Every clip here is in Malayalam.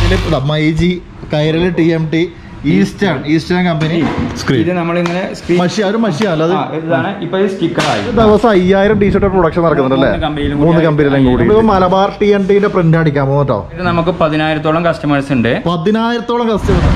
ബാക്കിൽ myG Kairali T M T eastern eastern company screen ഇത് നമ്മളിങ്ങനെ സ്ക്രീൻ മഷി ഒരു മഷിയല്ല അത് ആ, ഇതാണ് ഇപ്പൊ ഇത് സ്റ്റിക്കറായി ദിവസം അയ്യായിരം ടീഷർട്ട് പ്രൊഡക്ഷൻ നടക്കുന്നുണ്ടല്ലേ മൂന്ന് company യിലും കൂടി മൂന്ന് കമ്പനിയിലും കൂടി ഇപ്പൊ മലബാർ ടി എൻ ടിന്റെ പ്രിന്റ് അടിക്കാൻ പോകുന്നോ ഇത് നമുക്ക് പതിനായിരത്തോളം കസ്റ്റമേഴ്സ് ഉണ്ട് പതിനായിരത്തോളം കസ്റ്റമർ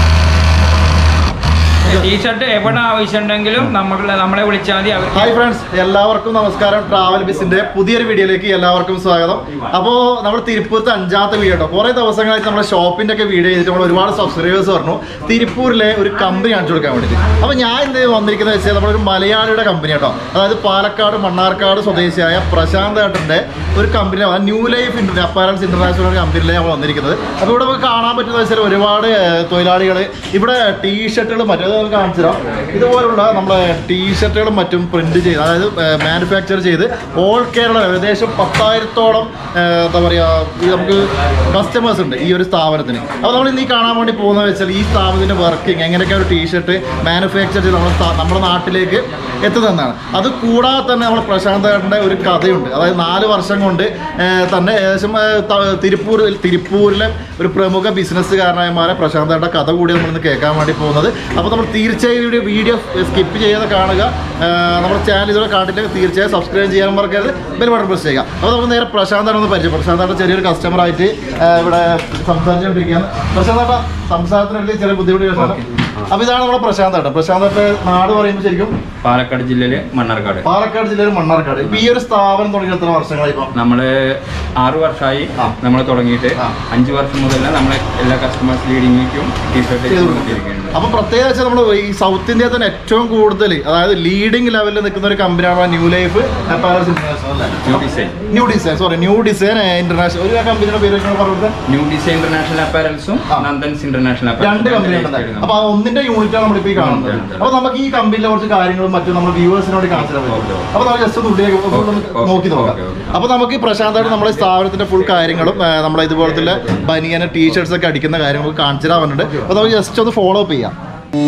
ടീഷർട്ട് എവിടെ ആവശ്യമുണ്ടെങ്കിലും നമുക്ക് നമ്മളെ വിളിച്ചാൽ മതി അവർ ഹായ് ഫ്രണ്ട്സ് എല്ലാവർക്കും നമസ്കാരം ട്രാവൽ ബിസിന്റെ പുതിയൊരു വീഡിയോയിലേക്ക് എല്ലാവർക്കും സ്വാഗതം അപ്പോൾ നമ്മൾ തിരുപ്പൂരത്തെ അഞ്ചാമത്തെ വീഡിയോ കേട്ടോ കുറേ ദിവസങ്ങളായിട്ട് നമ്മുടെ ഷോപ്പിന്റെ ഒക്കെ വീഡിയോ ചെയ്തിട്ട് നമ്മൾ ഒരുപാട് സബ്സ്ക്രൈബേഴ്സ് പറഞ്ഞു തിരുപ്പൂരിലെ ഒരു കമ്പനി കാണിച്ചു കൊടുക്കാൻ വേണ്ടിയിട്ട് അപ്പോൾ ഞാൻ ഇന്ന് വന്നിരിക്കുന്നത് വെച്ചാൽ നമ്മളൊരു മലയാളിയുടെ കമ്പനി കേട്ടോ അതായത് പാലക്കാട് മണ്ണാർക്കാട് സ്വദേശിയായ പ്രശാന്ത് ഏട്ടന്റെ ഒരു കമ്പനി ന്യൂ ലൈഫ് ഇന്റർ അപ്പാരൻസ് ഇന്റർനാഷണൽ കമ്പനിയിലെ നമ്മൾ വന്നിരിക്കുന്നത് അപ്പോൾ ഇവിടെ നമുക്ക് കാണാൻ പറ്റുന്ന വെച്ചാൽ ഒരുപാട് തൊഴിലാളികൾ ഇവിടെ ടീഷർട്ടുകൾ മറ്റേത് നമുക്ക് കാണിച്ചു തരാം ഇതുപോലുള്ള നമ്മളെ ടീഷർട്ടുകളും മറ്റും പ്രിന്റ് ചെയ്ത് അതായത് മാനുഫാക്ചർ ചെയ്ത് ഓൾ കേരള ഏകദേശം പത്തായിരത്തോളം ഏഹ്, എന്താ പറയുക ഈ നമുക്ക് കസ്റ്റമേഴ്സ് ഉണ്ട് ഈ ഒരു സ്ഥാപനത്തിന് അപ്പോൾ നമ്മൾ ഇന്ന് ഈ കാണാൻ വേണ്ടി പോകുന്നത് വെച്ചാൽ ഈ സ്ഥാപനത്തിൻ്റെ വർക്കിംഗ് എങ്ങനെയൊക്കെ ഒരു ടീഷർട്ട് മാനുഫാക്ചർ ചെയ്ത് നമ്മുടെ സ്ഥാ- നമ്മുടെ നാട്ടിലേക്ക് എത്തുന്നതാണ് അത് കൂടാതെ തന്നെ നമ്മുടെ പ്രശാന്തേട്ടൻ്റെ ഒരു കഥയുണ്ട് അതായത് നാല് വർഷം കൊണ്ട് ഏഹ്, തന്നെ ഏകദേശം ഏഹ്, ത- തിരുപ്പൂർ തിരുപ്പൂരിലെ ഒരു പ്രമുഖ ബിസിനസ്സുകാരനായമാരെ പ്രശാന്തേട്ടൻ്റെ കഥ കൂടി നമ്മൾ ഇന്ന് കേൾക്കാൻ വേണ്ടി പോകുന്നത് അപ്പോൾ നമ്മൾ തീർച്ചയായും ഈ വീഡിയോ സ്കിപ്പ് ചെയ്യാതെ കാണുക ഏഹ്, നമ്മുടെ ചാനൽ ഇതുവരെ കണ്ടില്ലെങ്കിൽ തീർച്ചയായും സബ്സ്ക്രൈബ് ചെയ്യാൻ മറക്കരുത് ബെൽ ബട്ടൺ പ്രസ് ചെയ്യുക അപ്പോൾ നമുക്ക് നേരെ പ്രശാന്താണ് ഒന്ന് പരിചയം പ്രശാന്താണ് ചെറിയൊരു കസ്റ്റമർ ആയിട്ട് ഏഹ്, ഇവിടെ സംസാരിച്ചുകൊണ്ടിരിക്കുകയാണ് പ്രശാന്താട്ട സംസാരത്തിനിടയിൽ ചെറിയ ബുദ്ധിമുട്ട് പ്രശ്നം അപ്പോൾ ഇതാണ് നമ്മുടെ പ്രശാന്താട്ട പ്രശാന്താട്ട് നാട് പറയുമ്പോൾ ശരിക്കും പാലക്കാട് ജില്ലയിലെ മണ്ണാർക്കാട് പാലക്കാട് ജില്ലയിൽ മണ്ണാർക്കാട് ഇപ്പൊ ഈ ഒരു സ്ഥാപനം തുടങ്ങിയ എത്ര വർഷങ്ങളായി ഇപ്പം നമ്മള് ആറ് വർഷമായി ആ. നമ്മൾ തുടങ്ങിയിട്ട് ആ. അഞ്ച് വർഷം മുതൽ നമ്മളെ എല്ലാ കസ്റ്റമേഴ്സ് ലീഡിങ്ങും ടീഷർട്ട് ചെയ്തുകൊണ്ടിരിക്കുന്നുണ്ട് അപ്പൊ പ്രത്യേക വെച്ചാൽ നമ്മൾ ഈ സൗത്ത് ഇന്ത്യയിൽ തന്നെ ഏറ്റവും കൂടുതൽ അതായത് ലീഡിംഗ് ലെവലിൽ നിൽക്കുന്ന ഒരു കമ്പനിയാണ് ന്യൂ ലൈഫ് അപ്പാരൽസ് ഇന്റർനാഷണൽ അല്ലേ new design new design sorry new design international ഒരു കമ്പനിയുടെ പേര് നിങ്ങൾ പറഞ്ഞത് ന്യൂ ഡിസൈൻ ഇന്റർനാഷണൽ അപ്പാരൽസും ആ. നന്ദൻസ് ഇന്റർനാഷണൽ രണ്ട് കമ്പനി ഉണ്ടല്ലേ അപ്പൊ ആ ഒന്നിന്റെ യൂണിറ്റാണ് നമ്മളിപ്പോ ഈ കാണുന്നത് ഉണ്ട്, ഉണ്ട്. അപ്പൊ നമുക്ക് ഈ കമ്പനിയിലെ കുറച്ച് കാര്യങ്ങളും മറ്റും നമ്മൾ വ്യൂവേഴ്സിനോട് കാണിച്ചു തരാൻ ഓക്കേ, പറ്റും ഓക്കേ. അപ്പൊ നമുക്ക് ജസ്റ്റ് ഒന്ന് ഉള്ളിലേക്ക് ഒന്ന് ഓക്കേ, നോക്കി നോക്കാം ഓക്കേ, ഓക്കേ. അപ്പൊ നമുക്ക് ഈ പ്രശാന്തായിട്ട് നമ്മുടെ സ്ഥാപനത്തിന്റെ ഫുൾ കാര്യങ്ങളും ആ, നമ്മളെ ഇതുപോലത്തെ ബനിയന് ടീഷർട്സ് ഒക്കെ അടിക്കുന്ന കാര്യം നമുക്ക് കാണിച്ചു തരാൻ വേണ്ടിട്ട് അപ്പൊ നമുക്ക് ജസ്റ്റ് ഒന്ന് ഫോളോ അപ്പ് ചെയ്യാം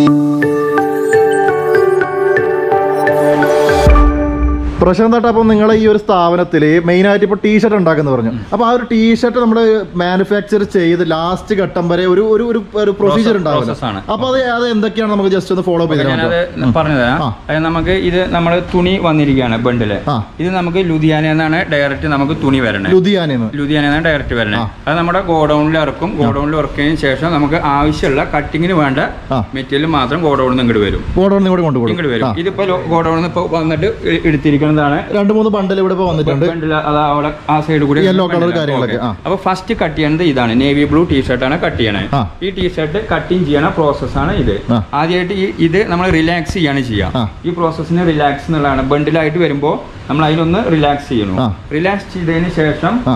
പ്രശാന്തായിട്ട് അപ്പോൾ നിങ്ങളെ ഈ ഒരു സ്ഥാപനത്തിൽ മെയിനായിട്ട് ഇപ്പോൾ ടീഷർട്ട് ഉണ്ടാക്കുന്നു പറഞ്ഞു അപ്പോൾ ആ ഒരു ടീഷർട്ട് നമ്മൾ മാനുഫാക്ചർ ചെയ്ത് ലാസ്റ്റ് ഘട്ടം വരെ ഒരു ഒരു ഒരു ഒരു പ്രൊസീജിയർ ഉണ്ടാവില്ല process ആണ്. അപ്പോൾ അത് അത് എന്തൊക്കെയാണ് നമുക്ക് ജസ്റ്റ് ഒന്ന് ഫോളോ അപ്പ് ചെയ്ത് ഞാനത് തരാം പറഞ്ഞുതരാം ആ. അത് നമുക്ക് ഇത് നമ്മൾ തുണി വന്നിരിക്കുകയാണ് ബണ്ടില് ആ. ഇത് നമുക്ക് ലുധിയാന എന്നാണ് ഡയറക്റ്റ് നമുക്ക് തുണി വരണേ ലുധിയാനെന്ന് ലുധിയാന ഡയറക്റ്റ് വരണേ ആ. അത് നമ്മുടെ ഗോഡൌണിൽ ഇറക്കും ഗോഡൌണിൽ ഇറക്കിയതിന് ശേഷം നമുക്ക് ആവശ്യമുള്ള കട്ടിങ്ങിന് വേണ്ട ആ. മെറ്റീരിയൽ മാത്രം ഗോഡൌണിൽ നിന്ന് ഇങ്ങോട്ട് വരും ഓർഡർ കൂടെ കൊണ്ടുപോകും ഇങ്ങോട്ട് വരും ഇതിപ്പോ ഗോഡൌണിൽ നിന്ന് ഇപ്പോൾ വന്നിട്ട് എ- എടുത്തിരിക്കുന്നതാണ് രണ്ട് മൂന്ന് ബണ്ടൽ ഇവിടെ ഇപ്പോൾ വന്നിട്ടുണ്ട് ബണ്ടില് അത് അവിടെ ആ സൈഡ് കൂടി Yellow colour ബണ്ടിലാണ്. കാര്യങ്ങളൊക്കെ, ഓക്കേ. ആ. അപ്പൊ ഫസ്റ്റ് കട്ട് ചെയ്യേണ്ടത് ഇതാണ് നേവി ബ്ലൂ ടീഷർട്ടാണ് കട്ട് ചെയ്യണേ ആ. ഈ ടീഷർട്ട് കട്ടിങ് ചെയ്യണ പ്രോസസ്സാണ് ഇത് ആ. ആദ്യമായിട്ട് ഈ ഇത് നമ്മൾ റിലാക്സ് ചെയ്യാണ് ആ. ചെയ്യുക ഈ പ്രോസസ്സിന് റിലാക്സ് എന്നുള്ളതാണ് ബണ്ടിലായിട്ട് വരുമ്പോൾ നമ്മൾ അതിനൊന്ന് റിലാക്സ് ചെയ്യണം ആ. റിലാക്സ് ചെയ്തതിന് ശേഷം ആ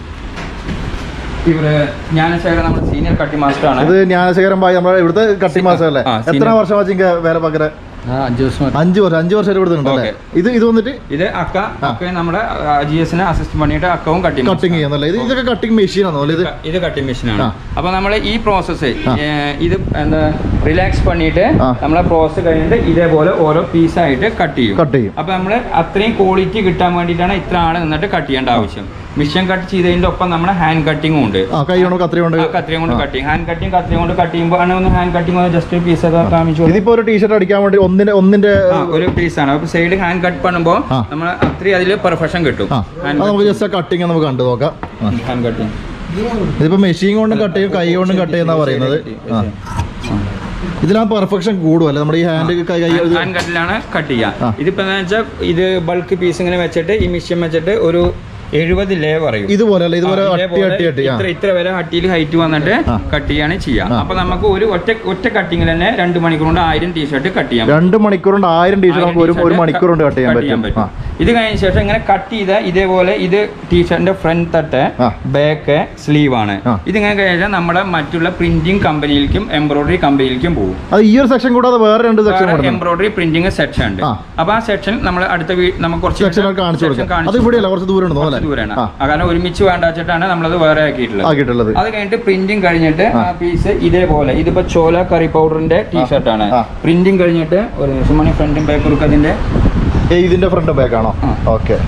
ഇവര് ജ്ഞാനശേഖരൻ നമ്മുടെ സീനിയർ കട്ടി മാസ്റ്റർ ആണ് ഇത് ജ്ഞാനശേഖരൻ ഭായി നമ്മുടെ ഇവിടുത്തെ കട്ടി മാസം അല്ലേ ആ, എത്ര senior. വർഷം വെച്ചിങ്ക വേറെ പകരം അഞ്ചു ദിവസം അഞ്ച് വർഷം അഞ്ച് വർഷം ഇവിടുത്തെ ഉണ്ടല്ലേ ഇത് ഇത് വന്നിട്ട് ഇത് അക്ക അക്ക നമ്മുടെ ജി എസിനെ അസിസ്റ്റ് பண்ணிட்டு അക്കവും കട്ടി കട്ടിങ് ചെയ്യുന്നല്ലേ ഇത് ഇതൊക്കെ കട്ടിങ് മെഷീൻ ആണോ ഇത് ഇത് കട്ടിംഗ് മെഷീനാണ് ആ. അപ്പൊ നമ്മൾ ഈ പ്രോസസ്സ് ആ. ഇത് എന്താ റിലാക്സ് பண்ணிட்டு ആ. നമ്മളെ പ്രോസസ് കഴിഞ്ഞിട്ട് ഇതേപോലെ ഓരോ പീസായിട്ട് കട്ട് ചെയ്യും കട്ട് ചെയ്യും അപ്പൊ നമ്മൾ അത്രയും ക്വാളിറ്റി കിട്ടാൻ വേണ്ടിയിട്ടാണ് ഇത്ര ആള് നിന്നിട്ട് കട്ട് ചെയ്യേണ്ട ആവശ്യം മിഷൻ കട്ട് ചെയ്തതിന്റെ ഒപ്പം നമ്മുടെ ഹാൻഡ് കട്ടിങ്ങും ഉണ്ട് ആ കൈ കൊണ്ട് കത്രി കൊണ്ട് ആ കത്രിയും കൊണ്ട് ആ. കട്ട് ചെയ്യും ഹാൻഡ് കട്ടിങ് കത്രിയും കൊണ്ട് കട്ട് ചെയ്യുമ്പോൾ ആണ് ഒന്ന് ഹാൻഡ് കട്ടിങ് ഒന്ന് ജസ്റ്റ് പീസ് ഒക്കെ കാണിച്ചു കൊടുക്കും. ഇതിപ്പോ ഒരു ടീഷർട്ട് അടിക്കാൻ വേണ്ടി ഒന്നിന്റെ ഒന്നിന്റെ ആ, ഒരു പീസാണ് അപ്പൊ സൈഡ് ഹാൻഡ് കട്ട് പണുമ്പോൾ ആ. നമ്മൾ അത്രയും അതിൽ പെർഫെക്ഷൻ കിട്ടും ആ അത് നമുക്ക് ജസ്റ്റ് കട്ടിങ് നമുക്ക് കണ്ടു നോക്കാം ആ. ഹാൻഡ് കട്ടിങ് ഇതിപ്പോ മെഷീൻ കൊണ്ടും കട്ട് ചെയ്യും കൈ കൊണ്ടും കട്ട് ചെയ്യുന്ന പറയുന്നത് ആ ഇതിലാ പെർഫെക്ഷൻ കൂടും അല്ലേ നമ്മുടെ ഈ ഹാൻഡ് കൈ കൈ ഇത് ഹാൻഡ് കട്ടിലാണ് കട്ട് ആ. ചെയ്യുക ഇതിപ്പോ എന്താ വെച്ചാൽ ഇത് ബൾക്ക് പീസ് ഇങ്ങനെ വെച്ചിട്ട് ഈ മിഷ്യൻ വെച്ചിട്ട് ഒരു എഴുപത് ലേ പറയും ഇതുപോലെ അല്ലേ ഇതുപോലെ ആ, അട്ടി ഇതേപോലെ അട്ടി അട്ടി ആ ഇത്ര ഇത്ര വരെ അട്ടിയിൽ ഹൈറ്റ് വന്നിട്ട് ആ. കട്ട് ചെയ്യാണ് ചെയ്യുക ആ. അപ്പൊ നമുക്ക് ഒരു ഒറ്റ ഒറ്റ കട്ടിങ്ങിൽ തന്നെ രണ്ട് മണിക്കൂർ കൊണ്ട് ആയിരം ടീഷർട്ട് കട്ട് ചെയ്യാം രണ്ട് മണിക്കൂർ കൊണ്ട് ആയിരം ടീഷർട്ട് നമുക്ക് ഒരു ഒരു മണിക്കൂർ കൊണ്ട് കട്ട് ചെയ്യാൻ പറ്റും ആ ഇത് കഴിഞ്ഞ ശേഷം ഇങ്ങനെ കട്ട് ചെയ്ത ഇതേപോലെ ഇത് ടീഷർട്ടിന്റെ ഫ്രണ്ട് തട്ട് ആ. ബാക്ക് സ്ലീവ് ആണ് ആ. ഇതിങ്ങനെ കഴിഞ്ഞാൽ നമ്മുടെ മറ്റുള്ള പ്രിന്റിംഗ് കമ്പനിയിലേക്കും എംബ്രോയിഡറി കമ്പനിയിലേക്കും പോകും അത് ഈ ഒരു സെക്ഷൻ കൂടാതെ വേറെ രണ്ട് സെക്ഷൻ കൊടുക്കണം എംബ്രോയിഡറി പ്രിന്റിംഗ് സെക്ഷൻ ഉണ്ട് ആ. അപ്പൊ ആ സെക്ഷൻ നമ്മൾ അടുത്ത വീ- നമുക്ക് കുറച്ച് സെക്ഷൻ കാണിച്ചു section കൊടുക്കാം കാണിച്ചു അത് ഇവിടെയല്ല കുറച്ച് ദൂരം ഉണ്ട് കുറച്ച് തോന്നല്ലേ ദൂരെയാണ് ആ ആ, കാരണം ഒരുമിച്ച് വേണ്ട വെച്ചിട്ടാണ് നമ്മളത് വേറെ ആക്കിയിട്ടുള്ളത് ആക്കിയിട്ടുള്ളത് അത് കഴിഞ്ഞിട്ട് പ്രിന്റിംഗ് കഴിഞ്ഞിട്ട് ആ പീസ് ഇതേപോലെ ഇതിപ്പോ ചോല കറി പൗഡറിന്റെ ടീഷർട്ട് ആണ് ആ. പ്രിന്റിംഗ് കഴിഞ്ഞിട്ട് ഒരു നിമിഷം മണി ഫ്രണ്ടും ബാക്കും അതിന്റെ ഏ, ഇതിന്റെ ഫ്രണ്ട് ബാക്ക് ആണോ ആ. ഓക്കെ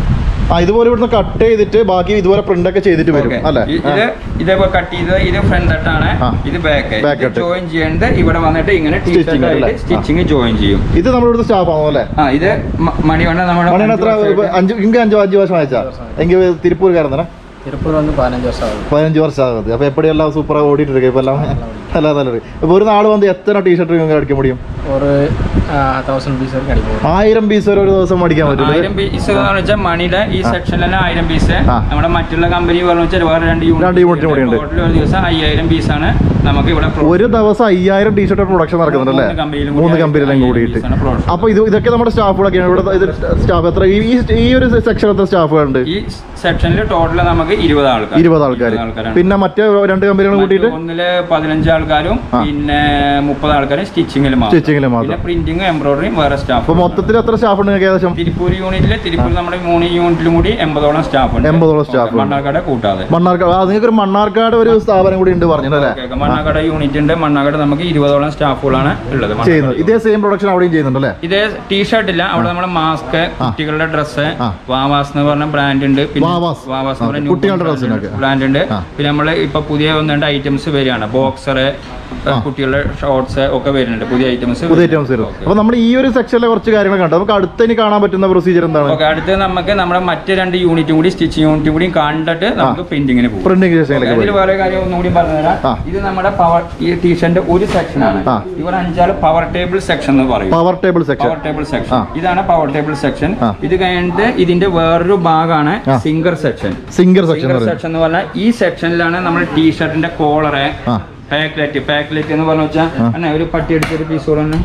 ആ ഇതുപോലെ ഇവിടുന്ന് കട്ട് ചെയ്തിട്ട് ബാക്കി ഇതുപോലെ പ്രിന്റ് ഒക്കെ ചെയ്തിട്ട് വരും Okay. അല്ലേ ഇ- ഇത് ഇതേപോലെ കട്ട് ചെയ്തത് ഇത് ഫ്രണ്ട് തട്ടാണ് ആ. ഇത് ബാക്ക് Back cut. ജോയിൻ ചെയ്യേണ്ടത് ഇവിടെ വന്നിട്ട് ഇങ്ങനെ Stitching അല്ലേ? ടീഷർട്ടായിട്ട് സ്റ്റിച്ചിങ് ജോയിൻ ചെയ്യും ഇത് നമ്മുടെ ഇവിടുത്തെ സ്റ്റാഫ് ആണോ അല്ലേ ആ ഇത് മ- മണിവണ്ണ നമ്മുടെ മണിയാണ് എത്ര അഞ്ച് വർഷമായിട്ട് അഞ്ച് ഇങ്ങ അഞ്ച് അഞ്ച് വർഷം അയച്ചാ എങ്കിൽ തിരുപ്പൂർക്കാരൻ തന്നെ திருப்பூர் வந்து பதினஞ்சு வருஷம் ஆகுது பதினஞ்சு வருஷம் ஆகுது அப்போ எப்படி எல்லாம் சூப்பராக ஓடிட்டு இருக்கு இப்போ எல்லாமே நல்லா நல்லா இருக்கு இப்போ ஒரு நாள் வந்து எத்தனை டிஷர்ட் இவங்க அடிக்க முடியும் ஒரு தௌசண்ட் பீஸ் வரைக்கும் அடிப்போம் ആയിരം പീസ് വരെ ഒരു ദിവസം അടിക്കാൻ പറ്റും ആയിരം പീസ് എന്ന് വെച്ചാൽ മണിയുടെ ഈ സെക്ഷനിൽ തന്നെ ആയിരം പീസ് ആ. നമ്മുടെ മറ്റുള്ള കമ്പനി പറഞ്ഞു വെച്ചാൽ വേറെ രണ്ട് രണ്ട് unit കൂടി ഉണ്ട്. ടോട്ടൽ ഒരു ദിവസം അയ്യായിരം പീസാണ് നമുക്ക് ഇവിടെ pro- ഒരു ദിവസം അയ്യായിരം ടീഷർട്ട് പ്രൊഡക്ഷൻ നടക്കുന്നുണ്ട് അല്ലേ മൂന്ന് company ലും മൂന്ന് കൂടി കമ്പനിയിലും അയ്യായിരം കൂടിയിട്ട് piece ആണ് production. അപ്പൊ ഇത് ഇതൊക്കെ നമ്മുടെ സ്റ്റാഫുകളൊക്കെയാണ് ഇവിടെ ഇത് സ്റ്റാഫ് എത്ര ഈ ഈ- ഈ ഒരു സെക്ഷൻ എത്ര സ്റ്റാഫുകളുണ്ട് ഈ സെക്ഷനിൽ ടോട്ടൽ നമുക്ക് ഇരുപത് ആൾക്കാർ ഇരുപത് ആൾക്കാർ ആൾക്കാരാണ്. പിന്നെ മറ്റേ രണ്ട് കമ്പനികളും കൂട്ടിയിട്ട് മറ്റ് ഒന്നില് പതിനഞ്ച് ആൾക്കാരും ആ. പിന്നെ മുപ്പത് ആൾക്കാരും സ്റ്റിച്ചിങ്ങിൽ Stitching ല് മാത്രം. പിന്നെ പ്രിന്റിങ് എംബ്രോയിഡറിയും വേറെ അപ്പൊ സ്റ്റാഫ് മൊത്തത്തിൽ എത്ര സ്റ്റാഫ് ഉണ്ട് നിങ്ങൾക്ക് ഏകദേശം തിരുപ്പൂർ യൂണിറ്റില് തിരുപ്പൂർ നമ്മുടെ മൂന്ന് യൂണിറ്റിലും കൂടി എൺപതോളം സ്റ്റാഫ് ഉണ്ട് എൺപതോളം staff ഉണ്ട്. മണ്ണാർക്കാട് കൂട്ടാതെ മണ്ണാർക്കാട് ആ നിങ്ങൾക്ക് ഒരു മണ്ണാർക്കാട് ഒരു സ്ഥാപനം കൂടി ഉണ്ട് പറഞ്ഞല്ലേ ഓക്കേ, ഓക്കേ. മണ്ണാർക്കാട് യൂണിറ്റ് ഉണ്ട് മണ്ണാർക്കാട് നമുക്ക് ഇരുപതോളം സ്റ്റാഫുകളാണ് ഉള്ളത് മണ്ണാർക്കാട് ചെയ്യുന്നത് ഇതേ സെയിം പ്രൊഡക്ഷൻ അവിടെയും ചെയ്യുന്നുണ്ട് അല്ലേ ഇതേ ടീഷർട്ട് ഇല്ല അവിടെ നമ്മുടെ മാസ്ക് കുട്ടികളുടെ ഡ്രസ്സ് ആ. വാവാസ് എന്ന് പറഞ്ഞ ബ്രാൻഡ് ഉണ്ട് വാവാസ്. വാവാസ് ആ, കുട്ടികളുടെ ഡ്രസ്സിനൊക്കെ. ബ്രാൻഡ് ഉണ്ട് ആ. പിന്നെ നമ്മൾ ഇപ്പൊ പുതിയ ഒന്ന് രണ്ട് ഐറ്റംസ് വരികയാണ് ബോക്സർ കുട്ടികളുടെ ഷോർട്സ് ഒക്കെ വരുന്നുണ്ട് പുതിയ ഐറ്റംസ് പുതിയ ഐറ്റംസ് വരും അപ്പൊ നമ്മൾ ഈ ഒരു സെക്ഷനിലെ കുറച്ച് കാര്യങ്ങൾ കണ്ടു നമുക്ക് അടുത്തതിന് കാണാൻ പറ്റുന്ന പ്രൊസീജിയർ എന്താണ് ഓക്കെ അടുത്ത് നമുക്ക് നമ്മുടെ മറ്റ് രണ്ട് യൂണിറ്റും കൂടി സ്റ്റിച്ചിങ് യൂണിറ്റും കൂടി കണ്ടിട്ട് നമുക്ക് പ്രിന്റിങ്ങിന് പോകും പ്രിന്റിംഗ് സെക്ഷനിലേക്ക് ഇതിൽ വേറെ കാര്യം ഒന്നുകൂടി പറഞ്ഞുതരാം ആ. ഇത് നമ്മുടെ പവർ ഈ ടീഷർട്ടിന്റെ ഒരു സെക്ഷൻ ആണ് ആ. ഇവർ അഞ്ചാറ് പവർ ടേബിൾ സെക്ഷൻ എന്ന് പറയും power table section power table section ആ. ഇതാണ് പവർ ടേബിൾ സെക്ഷൻ ആ. ഇത് കഴിഞ്ഞിട്ട് ഇതിന്റെ വേറൊരു ഭാഗമാണ് ആ. Singer section singer section singer section എന്ന് പറഞ്ഞാൽ ഈ സെക്ഷനിലാണ് നമ്മൾ ടീഷർട്ടിന്റെ കോളറ് ആ പാക്ലെറ്റ് പാക്ലെറ്റ് എന്ന് പറഞ്ഞു വെച്ചാൽ ആ. അന്നെ ഒരു പട്ടി അടിച്ചൊരു പീസ് തന്നെ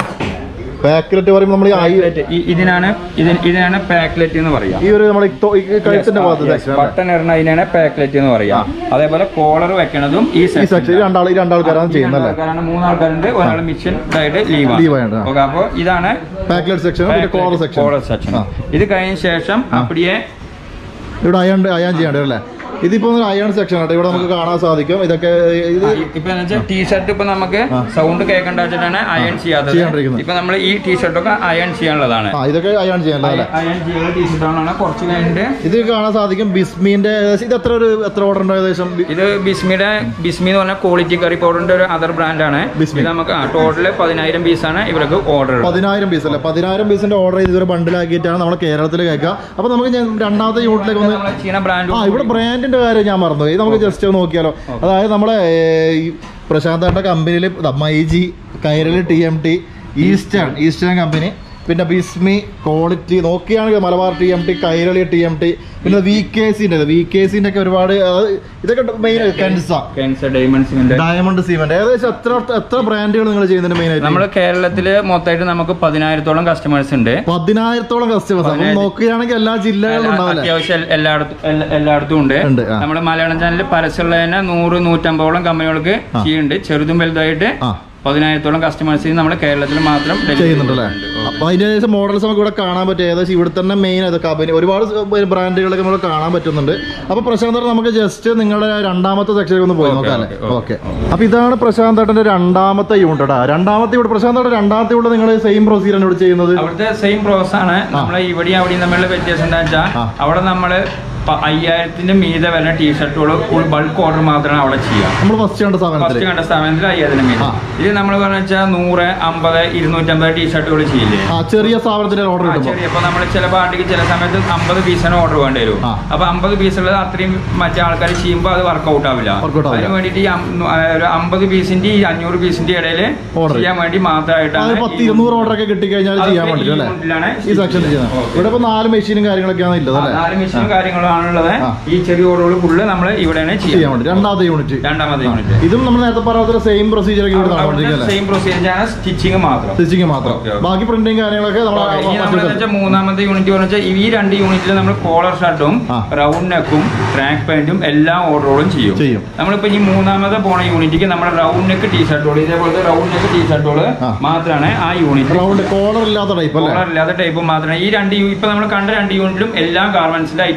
പാക്കറ്റ് പറയുമ്പോൾ നമ്മൾ പാക്ലെറ്റ് ഇതിനാണ് ഇതിന് ഇതിനാണ് പാക്ലെറ്റ് എന്ന് പറയാം ഈ ഒരു നമ്മുടെ ഈ കഴുത്തിന്റെ ഭാഗത്ത് സെക്ഷൻ ബട്ടൺ ഇടുന്ന അതിനാണ് പാക്ലെറ്റ് എന്ന് പറയാം അതേപോലെ കോളർ വെക്കണതും ഈ ഈ സെക്ഷൻ ഈ രണ്ടാൾ ഈ രണ്ടാൾക്കാരാണ് ചെയ്യുന്നത് അല്ലേ ആൾക്കാരാണ് മൂന്നാൾക്കാരുണ്ട് ഒരാൾ മിഷൻ ആയിട്ട് Leave ലീവ് ആണ്, ആ. ഓക്കെ അപ്പോൾ ഇതാണ് പാക്കറ്റ് സെക്ഷൻ പിന്നെ കോളർ സെക്ഷൻ കോളർ സെക്ഷൻ ആ. ഇത് കഴിഞ്ഞ ശേഷം അപ്പടിയെ ഇവിടെ അയൺ അയൺ ചെയ്യേണ്ടത് അല്ലേ ഇതിപ്പോ അയൺ സെക്ഷൻ ആട്ടോ ഇവിടെ നമുക്ക് കാണാൻ സാധിക്കും ഇതൊക്കെ ഇത് ഇപ്പൊ ടീഷർട്ട് ഇപ്പൊ നമുക്ക് ആ. സൗണ്ട് കേൾക്കേണ്ട വെച്ചിട്ടാണ് അയൺ ചെയ്യാത്തത് ചെയ്യാണ്ടിരിക്കുന്നത്. ഇപ്പൊ നമ്മൾ ഈ ടീഷർട്ടൊക്കെ അയൺ ചെയ്യാനുള്ളതാണ് ആ ഇതൊക്കെ അയൺ ചെയ്യേണ്ടത് അല്ലേ അയൺ ചെയ്യുന്ന ടീഷർട്ടാണ് കുറച്ച് കഴിഞ്ഞിട്ട് ഇത് കാണാൻ സാധിക്കും ബിസ്മീന്റെ ഏകദേശം ഇത് എത്ര ഒരു എത്ര ഓർഡർ ഉണ്ട് ഏകദേശം ബി- ഇത് ബിസ്മിയുടെ ബിസ്മി എന്ന് പറഞ്ഞ ക്വാളിറ്റി കറി പൗഡറിന്റെ ഒരു അതർ ബ്രാൻഡാണ് ബിസ്മി. ഇത് നമുക്ക് ടോട്ടല് പതിനായിരം പീസാണ് ഇവർക്ക് ഓർഡർ പതിനായിരം പീസ് അല്ലേ പതിനായിരം പീസിന്റെ ഓർഡർ ചെയ്ത് ഇതൊരു ബണ്ടിലാക്കിയിട്ടാണ് നമ്മുടെ കേരളത്തിൽ കേൾക്കുക അപ്പൊ നമുക്ക് ഞാൻ രണ്ടാമത്തെ യൂണിറ്റിലേക്ക് ഒന്ന് നമ്മൾ ചെയ്യുന്ന ബ്രാൻഡ് ആ ഇവിടെ ബ്രാൻഡിന്റെ കാര്യം ഞാൻ മറന്നു ഇത് നമുക്ക് ജസ്റ്റ് ഒന്ന് നോക്കിയാലോ അതായത് നമ്മളെ ഏ, ഈ പ്രശാന്താന്റെ കമ്പനിയിൽ മൈജി Kairali T M T eastern eastern company പിന്നെ ബിസ്മി ക്വാളിറ്റി നോക്കുകയാണെങ്കിൽ Malabar T M T Kairali T M T പിന്നെ വി കെ സിന്റെ വി കെ സിന്റെ ഒക്കെ ഒരുപാട് അത് ഇതൊക്കെ മെയിൻ കെൻസ ക്യാൻസർ ഡയമണ്ട്സിന്റെ ഡയമണ്ട് സിമെന്റ് ഏകദേശം എത്ര എത്ര ബ്രാൻഡുകൾ നിങ്ങൾ ചെയ്യുന്നുണ്ട് മെയിൻ ആയിട്ട് നമ്മുടെ കേരളത്തില് മൊത്തമായിട്ട് നമുക്ക് പതിനായിരത്തോളം കസ്റ്റമേഴ്സ് ഉണ്ട് പതിനായിരത്തോളം കസ്റ്റമേഴ്സ് അപ്പം പതിനായിരം. നോക്കുകയാണെങ്കിൽ എല്ലാ ജില്ലകളിലും ഉണ്ടാവില്ലേ അത്യാവശ്യം എൽ- എല്ലായിടത്തും എല്ല- എല്ലായിടത്തും ഉണ്ട് ഉണ്ട്, ആ. നമ്മുടെ മലയാളം ചാനലിൽ പരസ്യമുള്ള തന്നെ നൂറ് നൂറ്റമ്പതോളം കമ്പനികൾക്ക് ആ. ചെയ്യുന്നുണ്ട് ചെറുതും വലുതായിട്ട് ആ പതിനായിരത്തോളം കസ്റ്റമേഴ്സ് നമ്മുടെ കേരളത്തിൽ മാത്രം delivery ചെയ്യുന്നുണ്ടല്ലേ ചെയ്യുന്നുണ്ട്. അപ്പൊ അതിന്റെ ശേഷം മോഡൽസ് നമുക്ക് ഇവിടെ കാണാൻ പറ്റും ഏകദേശം ഇവിടെ തന്നെ മെയിൻ അത് കമ്പനി ഒരുപാട് ബ്രാൻഡുകളൊക്കെ നമ്മൾ കാണാൻ പറ്റുന്നുണ്ട് അപ്പൊ പ്രശാന്ത് ഏട്ടൻ നമുക്ക് ജസ്റ്റ് നിങ്ങളുടെ രണ്ടാമത്തെ സെക്ഷനിൽ ഒന്ന് പോയി Okay, നോക്കാം അല്ലേ okay, ഓക്കെ അപ്പൊ ഇതാണ് പ്രശാന്ത് ഏട്ടന്റെ രണ്ടാമത്തെ യൂണിറ്റ് കേട്ടോ രണ്ടാമത്തെ ഇവിടെ പ്രശാന്ത് ഏട്ടൻ രണ്ടാമത്തെ ഇവിടെ നിങ്ങൾ സെയിം പ്രൊസീജിയറാണ് ഇവിടെ ചെയ്യുന്നത് അവിടുത്തെ സെയിം പ്രോസസ് ആണ് നമ്മളെ ഇവിടെയും അവിടെയും തമ്മിലുള്ള വ്യത്യാസം എന്താ വെച്ചാൽ ആ. അവിടെ നമ്മള് പ- അയ്യായിരത്തിന്റെ മീതെ വരുന്ന ടീഷർട്ടുകൾ ബൾക്ക് ഓർഡർ മാത്രമാണ് അവിടെ ചെയ്യുക നമ്മൾ ഫസ്റ്റ് കണ്ട ഫസ്റ്റ് സ്ഥാപനത്തിൽ കണ്ട സ്ഥാപനത്തിൽ അയ്യായിരം മീതെ ആ. ഇത് നമ്മൾ പറഞ്ഞ വെച്ചാൽ നൂറ് അമ്പത് ഇരുന്നൂറ്റമ്പത് ടീഷർട്ടുകൾ ചെയ്യില്ലേ ആ ചെറിയ സ്ഥാപനത്തിന്റെ ഓർഡർ ആ, കിട്ടുമ്പോൾ ശരി അപ്പൊ നമ്മൾ ചില പാർട്ടിക്ക് ചില സമയത്ത് അമ്പത് പീസാണ് ഓർഡർ വേണ്ടി വരും ആ. അപ്പൊ അമ്പത് പീസുള്ളത് അത്രയും മറ്റേ ആൾക്കാർ ചെയ്യുമ്പോൾ അത് വർക്കൗട്ട് ആവില്ല Workout ആവില്ല. അതിന് വേണ്ടിയിട്ട് ഈ അം- ആ, ഒരു അമ്പത് പീസിന്റെ ഈ അഞ്ഞൂറ് പീസിന്റെ ഇടയിൽ Order. ചെയ്യാൻ വേണ്ടി അത് മാത്രമായിട്ടാണ് പത്ത് ഇരുന്നൂറ് ഓർഡർ ഒക്കെ കിട്ടിക്കഴിഞ്ഞാൽ അതൊക്കെ ചെയ്യാൻ വേണ്ടി ഈ അല്ലേ യൂണിറ്റിലാണ് ഈ സെക്ഷനിൽ ചെയ്യുന്നത് Okay. ഇവിടെ ഇപ്പൊ നാല് മെഷീനും കാര്യങ്ങളൊക്കെയാണ് ഇല്ലത് ആ, അല്ലേ നാല് മെഷീനും കാര്യങ്ങളാണുള്ളത് ആ. ഈ ചെറിയ ഓർഡറുകൾ ഫുള്ള് നമ്മൾ ഇവിടെയാണ് ചെയ്യാൻ ചെയ്യുന്നത് വേണ്ടി രണ്ടാമത്തെ യൂണിറ്റ് രണ്ടാമത്തെ യൂണിറ്റ് ഇതും നമ്മൾ നേരത്തെ പറഞ്ഞ സെയിം പ്രൊസീജിയർ ഒക്കെ ഇവിടെ നടന്നുകൊണ്ടിരിക്കുകയല്ലേ സെയിം പ്രൊസീജിയറാണ് സ്റ്റിച്ചിങ് മാത്രം സ്റ്റിച്ചിങ് മാത്രം Okay, okay. ബാക്കി പ്രിന്റിങ് കാര്യങ്ങളൊക്കെ ഇനി നമ്മൾ നമ്മൾ വെച്ചാൽ മൂന്നാമത്തെ യൂണിറ്റ് പറഞ്ഞാൽ ഈ രണ്ട് യൂണിറ്റിൽ നമ്മൾ കോളർ ഷർട്ടും ആ. റൗണ്ട് നെക്കും ട്രാക്ക് പാന്റും എല്ലാ ഓർഡറുകളും ചെയ്യും ചെയ്യും. നമ്മളിപ്പോ ഈ മൂന്നാമത് പോണ യൂണിറ്റിക്ക് നമ്മുടെ റൗണ്ട് നെക്ക് ടീഷർട്ടുകൾ ഇതേപോലത്തെ റൗണ്ട് നെക്ക് ടീഷർട്ടുകൾ ആ. മാത്രമാണ് ആ യൂണിറ്റ് റൗണ്ട് കോളർ ഇല്ലാത്ത ടൈപ്പ് അല്ലേ കോളർ ഇല്ലാത്ത ടൈപ്പ് മാത്രമാണ് ഈ രണ്ട് യൂ- ഇപ്പൊ നമ്മൾ കണ്ട രണ്ട് യൂണിറ്റിലും എല്ലാ ഗാർമെന്റ്സിന്റെ ഐറ്റംസും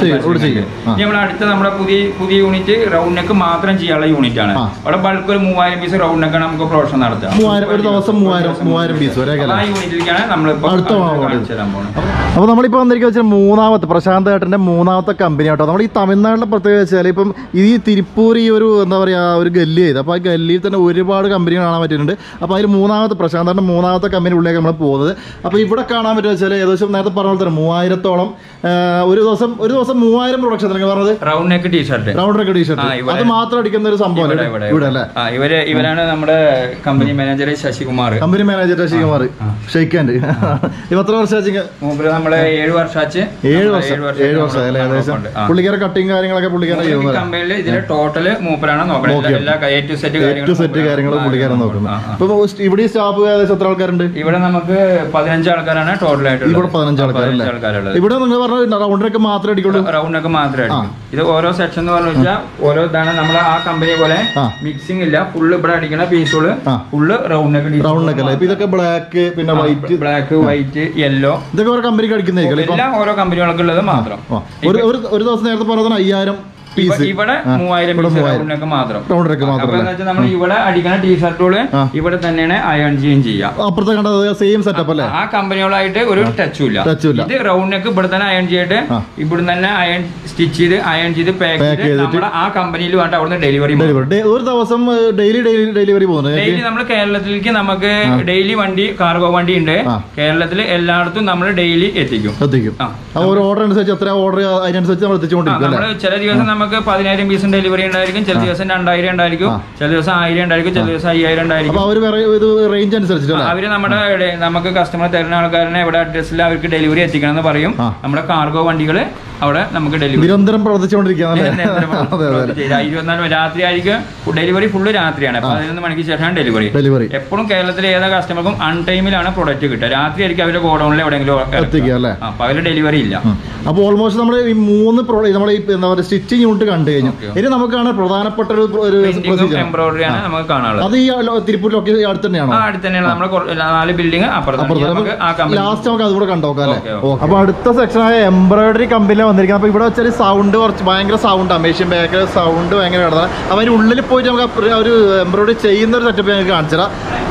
ചെയ്യും, ഇവിടെ ചെയ്യും. ആ. ഇനി നമ്മൾ അടുത്ത നമ്മുടെ പുതിയ പുതിയ യൂണിറ്റ് റൗണ്ട് നെക്ക് മാത്രം ചെയ്യാനുള്ള യൂണിറ്റ് ആണ് ആ. അവിടെ ബൾക്ക് ഒരു മൂവായിരം പീസ് റൗണ്ട് നെക്കാണ് നമുക്ക് പ്രൊഡക്ഷൻ നടത്തുക മൂവായിരം ഒരു ദിവസം മൂവായിരം മൂവായിരം പീസ് വരെ അപ്പൊ ആ യൂണിറ്റിലേക്കാണ് നമ്മളിപ്പോ അടുത്ത വാങ്ങുന്നത്. കാണിച്ചു തരാൻ പോകുന്നത് അപ്പോൾ നമ്മളിപ്പോൾ വന്നിരിക്കുന്ന വെച്ചാൽ മൂന്നാമത്തെ പ്രശാന്ത് ഏട്ടൻ്റെ മൂന്നാമത്തെ കമ്പനി കേട്ടോ നമ്മൾ ഈ തമിഴ്നാട്ടിലെ പ്രത്യേകത വെച്ചാൽ ഇപ്പം ഈ തിരുപ്പൂർ ഈ ഒരു എന്താ പറയുക ഒരു ഗല്ലി ചെയ്ത് അപ്പോൾ ആ ഗല്ലിയിൽ തന്നെ ഒരുപാട് കമ്പനികൾ കാണാൻ പറ്റുന്നുണ്ട് അപ്പോൾ അതിൽ മൂന്നാമത്തെ പ്രശാന്ത് ഏട്ടൻ്റെ മൂന്നാമത്തെ കമ്പനി ഉള്ളിലേക്ക് നമ്മൾ പോകുന്നത് അപ്പോൾ ഇവിടെ കാണാൻ പറ്റുക വെച്ചാൽ ഏകദേശം നേരത്തെ പറഞ്ഞ പോലെ തന്നെ മൂവായിരത്തോളം ആ, ഒരു ദിവസം ഒരു ദിവസം മൂവായിരം പ്രൊഡക്ഷൻ നിങ്ങൾ പറഞ്ഞത് round neck T shirt round record T shirt ആ, ഇവിടെ- അത് മാത്രം അടിക്കുന്ന ഒരു സംഭവം ഇവിടെ അല്ലേ ഇവിടെ ഇവിടെ അല്ലേ ആ ഇവര് ഇവരാണ് നമ്മുടെ company manager Sasikumar company manager Sasikumar shake hand ഇപ്പൊ എത്ര വർഷം ആച്ചിങ്ങ മൂപ്പര് നമ്മളെ ഏഴ് വർഷാച്ച് ഏഴ് വർഷം ഏഴ് വർഷം അല്ലേ ഏകദേശം പുള്ളിക്കാരെ കട്ടിങ് കാര്യങ്ങളൊക്കെ പുള്ളിക്കാരെ ചെയ്യുന്നത് കമ്പനിയിൽ ഇതിന്റെ ടോട്ടല് മൂപ്പരാണ് നോക്കണത് നോക്കിയത്. എല്ലാ എ ടു സെറ്റ് ഏറ്റവും സെറ്റ് കാര്യങ്ങൾ പുള്ളിക്കാരൻ നോക്കുന്നു ഇപ്പൊ ഇവിടെ ഈ സ്റ്റാഫ് ഏകദേശം എത്ര ആൾക്കാരുണ്ട് ഇവിടെ നമുക്ക് പതിനഞ്ച് ആൾക്കാരാണ് ടോട്ടൽ ആയിട്ട് ഇവിടെ പതിനഞ്ച് ആൾക്കാരല്ലേ ആൾക്കാരുള്ളത് ഇവിടെ നിങ്ങൾ പറഞ്ഞ റൗണ്ടിനൊക്കെ മാത്രമേ അടിക്കുള്ളൂ റൗണ്ട് ഒക്കെ മാത്രമേ അടിക്കൂ ഇത് ഓരോ സെക്ഷൻ എന്ന് പറഞ്ഞു വെച്ചാൽ ഓരോ ഇതാണ് നമ്മൾ ആ കമ്പനി പോലെ ആ. മിക്സിംഗ് ഇല്ല ഫുള്ള് ഇവിടെ അടിക്കണ പീസുകള് ആ. ഫുള്ള് റൗണ്ട് ഒക്കെ റൗണ്ടിനൊക്കെ അല്ലേ ഇപ്പൊ ഇതൊക്കെ ബ്ലാക്ക് പിന്നെ വൈറ്റ് ബ്ലാക്ക് വൈറ്റ് യെല്ലോ ഇതൊക്കെ ഓരോ കമ്പനിക്ക് അടിക്കുന്നതായിരിക്കും ഇപ്പൊ എല്ലാം ഓരോ കമ്പനികൾക്ക് ഉള്ളത് മാത്രം ആ. ഒരു ഒരു ഒരു ദിവസം നേരത്തെ പറഞ്ഞ അയ്യായിരം ഇവ- പീസ് ഇവിടെ മൂവായിരം ഇവിടെ പീസ് മൂവായിരം. റൗണ്ടിനൊക്കെ മാത്രം റൗണ്ടിനൊക്കെ അപ്പൊ മാത്രമല്ലേ എന്താ വെച്ചാൽ നമ്മൾ ഇവിടെ അടിക്കുന്ന ടീഷർട്ടുകള് ആ. ഇവിടെ തന്നെയാണ് അയൺ ചെയ്യുകയും ചെയ്യാം അപ്പുറത്തെ കണ്ടത് സെയിം സെറ്റപ്പ് അല്ലേ ആ കമ്പനികളായിട്ട് ഒരു ടച്ചും ഇല്ല ടച്ചും ഇല്ല. ഇത് റൗണ്ടിനൊക്കെ ഇവിടെ തന്നെ അയൺ ചെയ്തിട്ട് ആ. ഇവിടെ തന്നെ അയൺ സ്റ്റിച്ച് ചെയ്ത് അയൺ ചെയ്ത് പാക്ക് Pack ചെയ്ത് ചെയ്തിട്ട് നമ്മുടെ ആ കമ്പനിയിൽ വേണ്ട അവിടുന്ന് ഡെലിവറി ഡെലിവറി ഒരു ദിവസം ഡെയിലി ഡെയിലി ഡെലിവറി പോകുന്നത് ഡെയിലി നമ്മൾ കേരളത്തിലേക്ക് നമുക്ക് ഡെയിലി വണ്ടി കാർഗോ വണ്ടി ഉണ്ട് ആ. കേരളത്തിൽ എല്ലായിടത്തും നമ്മൾ ഡെയിലി എത്തിക്കും എത്തിക്കും ആ. ആ ഒരു ഓർഡർ അനുസരിച്ച് എത്ര ഓർഡർ അതിനനുസരിച്ച് നമ്മൾ എത്തിച്ചുകൊണ്ടിരിക്കും അല്ലേ നമ്മള് ചില ദിവസം നമുക്ക് പതിനായിരം പീസും ഡെലിവറി ഉണ്ടായിരിക്കും ചില ദിവസം രണ്ടായിരം ഉണ്ടായിരിക്കും ചില ദിവസം ആയിരം ഉണ്ടായിരിക്കും ചില ദിവസം അയ്യായിരം ഉണ്ടായിരിക്കും അപ്പൊ അവര് വേറെ ഇത് റേഞ്ച് അനുസരിച്ചിട്ടല്ലേ അവര് നമ്മുടെ ടെ- നമുക്ക് കസ്റ്റമർ തരുന്ന ആൾക്കാരനെ എവിടെ അഡ്രസ്സിൽ അവർക്ക് ഡെലിവറി എത്തിക്കണം എന്ന് പറയും ആ. നമ്മുടെ കാർഗോ വണ്ടികൾ അവിടെ നമുക്ക് ഡെലിവറി നിരന്തരം പ്രവർത്തിച്ചുകൊണ്ടിരിക്കുകയാണല്ലേ അതെ അതെ ഇരുപത്തിനാല് മണി രാത്രി ആയിരിക്കും ഡെലിവറി ഫുള്ള് രാത്രിയാണ് പതിനൊന്ന് മണിക്ക് ശേഷമാണ് ഡെലിവറി ഡെലിവറി എപ്പോഴും കേരളത്തിലെ ഏതാ കസ്റ്റമർക്കും അൺ ടൈമിലാണ് പ്രൊഡക്റ്റ് കിട്ടുക രാത്രി ആയിരിക്കും അവരുടെ ഗോഡൌണിൽ എവിടെയെങ്കിലും ഇറക്കുക. എത്തിക്കുക അല്ലേ ആ, പകല് ഡെലിവറി ഇല്ല അപ്പോൾ ഓൾമോസ്റ്റ് നമ്മൾ ഈ മൂന്ന് പ്രോഡക്റ്റ് നമ്മൾ ഈ എന്താ പറയുക സ്റ്റിച്ചിങ് യൂണിറ്റ് കണ്ടു കഴിഞ്ഞു Okay. ഇനി നമുക്കാണ് പ്രധാനപ്പെട്ട ഒരു ഒരു പ്രിന്റിങ്ങും പ്രൊസീജിയർ എംബ്രോയിഡറി ആണ് നമുക്ക് കാണാനുള്ളത് അത് ഈ ലോ- തിരുപ്പൂർ ലൊക്കേഷൻ അടുത്ത് തന്നെയാണോ ആ അടുത്ത് തന്നെയാണ് നമ്മുടെ കൊ- നാല് ബിൽഡിംഗ് അപ്പുറത്ത് നമുക്ക് ആ കമ്പനി ലാസ്റ്റ് നമുക്ക് അതുകൂടെ കണ്ടോക്കാം അല്ലേ Okay, ഓക്കെ അപ്പൊ അടുത്ത സെക്ഷനായ എംബ്രോയിഡറി കമ്പനിയിലാണ് വന്നിരിക്കുന്നത് അപ്പൊ ഇവിടെ വെച്ചാൽ സൗണ്ട് കുറച്ച് ഭയങ്കര സൗണ്ട് മെഷീൻ ബാക്കിൽ സൗണ്ട് ഭയങ്കര കിടന്നത് അപ്പൊ അതിന്റെ ഉള്ളിൽ പോയിട്ട് നമുക്ക് ആ പ്ര- ഒരു എംബ്രോയിഡറി ചെയ്യുന്ന ഒരു സെറ്റപ്പ് ഞങ്ങൾക്ക് കാണിച്ചുതരാം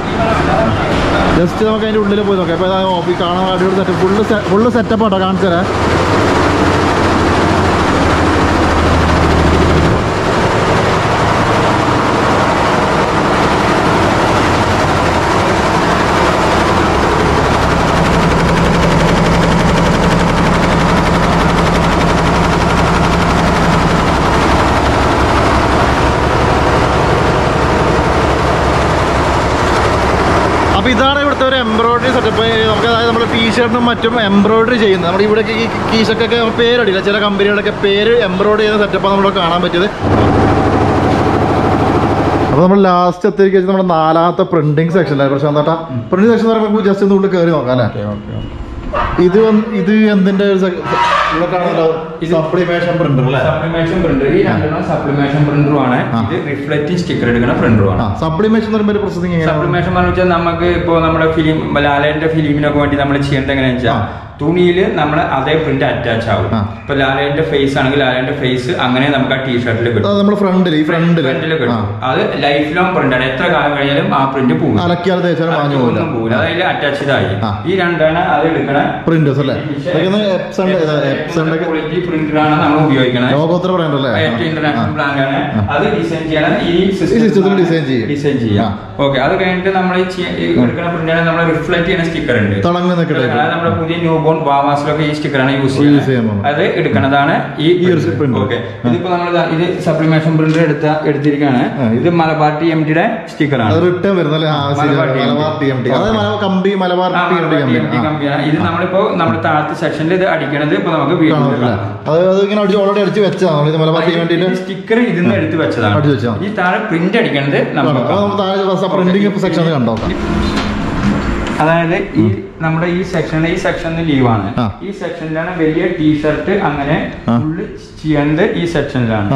ജസ്റ്റ് നമുക്ക് അതിന്റെ ഉള്ളിൽ പോയി നോക്കാം അപ്പൊ ഇതാ ഓഫീസ് കാണാൻ അടിപൊളി സെറ്റപ്പ് ഫുള്ള് ഫുള്ള് സെറ്റപ്പ് ആട്ടോ കാണിച്ചു തരാം അപ്പൊ ഇതാണ് ഇവിടുത്തെ ഒരു എംബ്രോയിഡറി സെറ്റപ്പ് നമുക്ക് അതായത് നമ്മുടെ ടീഷർട്ടിനും മറ്റും എംബ്രോയിഡറി ചെയ്യുന്നത് നമ്മുടെ ഇവിടെ ഈ കീശക്കൊക്കെ പേരടില്ല ചില കമ്പനികളൊക്കെ പേര് എംബ്രോയിഡറി ചെയ്യുന്ന സെറ്റപ്പാണ് നമ്മൾ കാണാൻ പറ്റിയത് അപ്പോൾ നമ്മൾ ലാസ്റ്റ് എത്തിയിരിക്കുന്നത് നമ്മുടെ നാലാമത്തെ പ്രിന്റിംഗ് സെക്ഷനിലായി പ്രശാന്തേട്ടാ പ്രിന്റിംഗ് സെക്ഷൻ എന്ന് പറയുമ്പോൾ ജസ്റ്റ് ഒന്ന് ഉള്ളിൽ കയറി നോക്കാം അല്ലേ ഇത് വന്ന്- ഇത് എന്തിന്റെ ഒരു സെ- ഇവിടെ കാണുന്നുണ്ടോ സപ്ലിമേഷൻ പ്രിന്റർ അല്ലേ സപ്ലിമേഷൻ പ്രിന്റർ ഈ രണ്ടെണ്ണം സപ്ലിമേഷൻ പ്രിന്ററും ആണ് ആ. ഇത് റിഫ്ലക്റ്റിംഗ് സ്റ്റിക്കർ എടുക്കുന്ന പ്രിന്ററും ആണ് ആ സപ്ലിമേഷൻ എന്ന് പറയുമ്പോൾ പ്രോസസ്സിംഗ് എങ്ങനെയാണ് സപ്ലിമേഷൻ എന്ന് വെച്ചാൽ നമുക്ക് ഇപ്പോൾ നമ്മുടെ ഫിലിം ലാലേന്റെ ഫിലിമിനൊക്കെ വേണ്ടി നമ്മൾ ചെയ്യേണ്ടത് എങ്ങനെയാണെന്ന് വെച്ചാൽ തുണിയിൽ നമ്മൾ അതേ പ്രിന്റ് അറ്റാച്ച് ആവും ആ. ഇപ്പൊ ലാലേന്റെ ഫേസ് ആണെങ്കിൽ ലാലേന്റെ ഫേസ് അങ്ങനെ നമുക്ക് ആ ടീഷർട്ടിൽ കിട്ടും അത് നമ്മുടെ ഫ്രണ്ടിൽ ഈ ഫ്രണ്ടിൽ ഫ്രണ്ടിൽ കിട്ടും അത് ലൈഫ് ലോങ് പ്രിന്റ് ആണ് എത്ര കാലം കഴിഞ്ഞാലും ആ പ്രിന്റ് പോകും അലക്കിയാൽ തേച്ചാലും മാഞ്ഞു പോകില്ല ഒന്നും പോകില്ല അതിൽ അറ്റാച്ച് ചെയ്തായി ആ. ഈ രണ്ടാണ് അത് എടുക്കണ പ്രിന്റേഴ്സ് അല്ലേ ഇതൊക്കെ എപ്സൺ എപ്സണിന്റെ ക്വാളിറ്റി പ്രിന്റർ ആണ് നമ്മൾ ഉപയോഗിക്കണത് ലോകോത്തര ബ്രാൻഡ് അല്ലേ ഏറ്റവും ഇന്റർനാഷണൽ ബ്രാൻഡ് ആണ് അത് ഡിസൈൻ ചെയ്യണം ഈ system ത്തിൽ design ചെയ്യും. ഡിസൈൻ ചെയ്യാം ഓക്കെ അത് കഴിഞ്ഞിട്ട് നമ്മൾ ഈ ചെയ്യ- ഈ എടുക്കുന്ന പ്രിന്റാണ് നമ്മൾ റിഫ്ലക്ട് ചെയ്യുന്ന സ്റ്റിക്കർ ഉണ്ട് തിളങ്ങി നിൽക്കട്ടെ അതായത് നമ്മുടെ പുതിയ ന്യൂ ബോൺ വാവാസിലൊക്കെ ഈ സ്റ്റിക്കറാണ് യൂസ് യൂസ് ചെയ്യാൻ ചെയ്യുന്നത് പോകുന്നത്. അത് എടുക്കുന്നതാണ് ഈ ഈ ഒരു printer. ഓക്കെ ഇതിപ്പോ നമ്മൾ ഇത് സപ്ലിമേഷൻ പ്രിന്റർ എടുത്ത എടുത്തിരിക്കുകയാണ് ആ, ഇത് മലബാർ ടി എം ടിയുടെ അത് സ്റ്റിക്കറാണ് റിട്ടേൺ വരുന്നല്ലേ ആ ശരി Malabar TMT. Malabar T M T അതായത് മലബാർ കമ്പി Malabar T M T company കമ്പിയാണ് ഇത് നമ്മളിപ്പോ നമ്മുടെ താഴത്തെ സെക്ഷനിൽ ഇത് അടിക്കണത് ഇപ്പൊ നമുക്ക് വീട്ടിൽ കാണാം അത് അത് ഇങ്ങനെ അടിച്ച് ഓൾറെഡി അടിച്ച് വെച്ചതാണ് ഇത് മലബാർ ടി എം ടിന്റെ സ്റ്റിക്കർ ഇതിന്ന് എടുത്ത് വെച്ചതാണ് അടിച്ച് വെച്ചതാണ്. ഈ താഴെ പ്രിന്റ് അടിക്കണത് നമുക്ക് നമുക്ക് താഴെ പ്രിന്റിംഗ് സെക്ഷൻ കണ്ടോ അതായത് ഈ നമ്മുടെ ഈ സെക്ഷനിൽ ഈ സെക്ഷനിൽ ലീവാണ് ആ. ഈ സെക്ഷനിലാണ് വലിയ ടീഷർട്ട് അങ്ങനെ ആ. ഫുള്ള് ചെയ്യേണ്ടത് ഈ സെക്ഷനിലാണ് ആ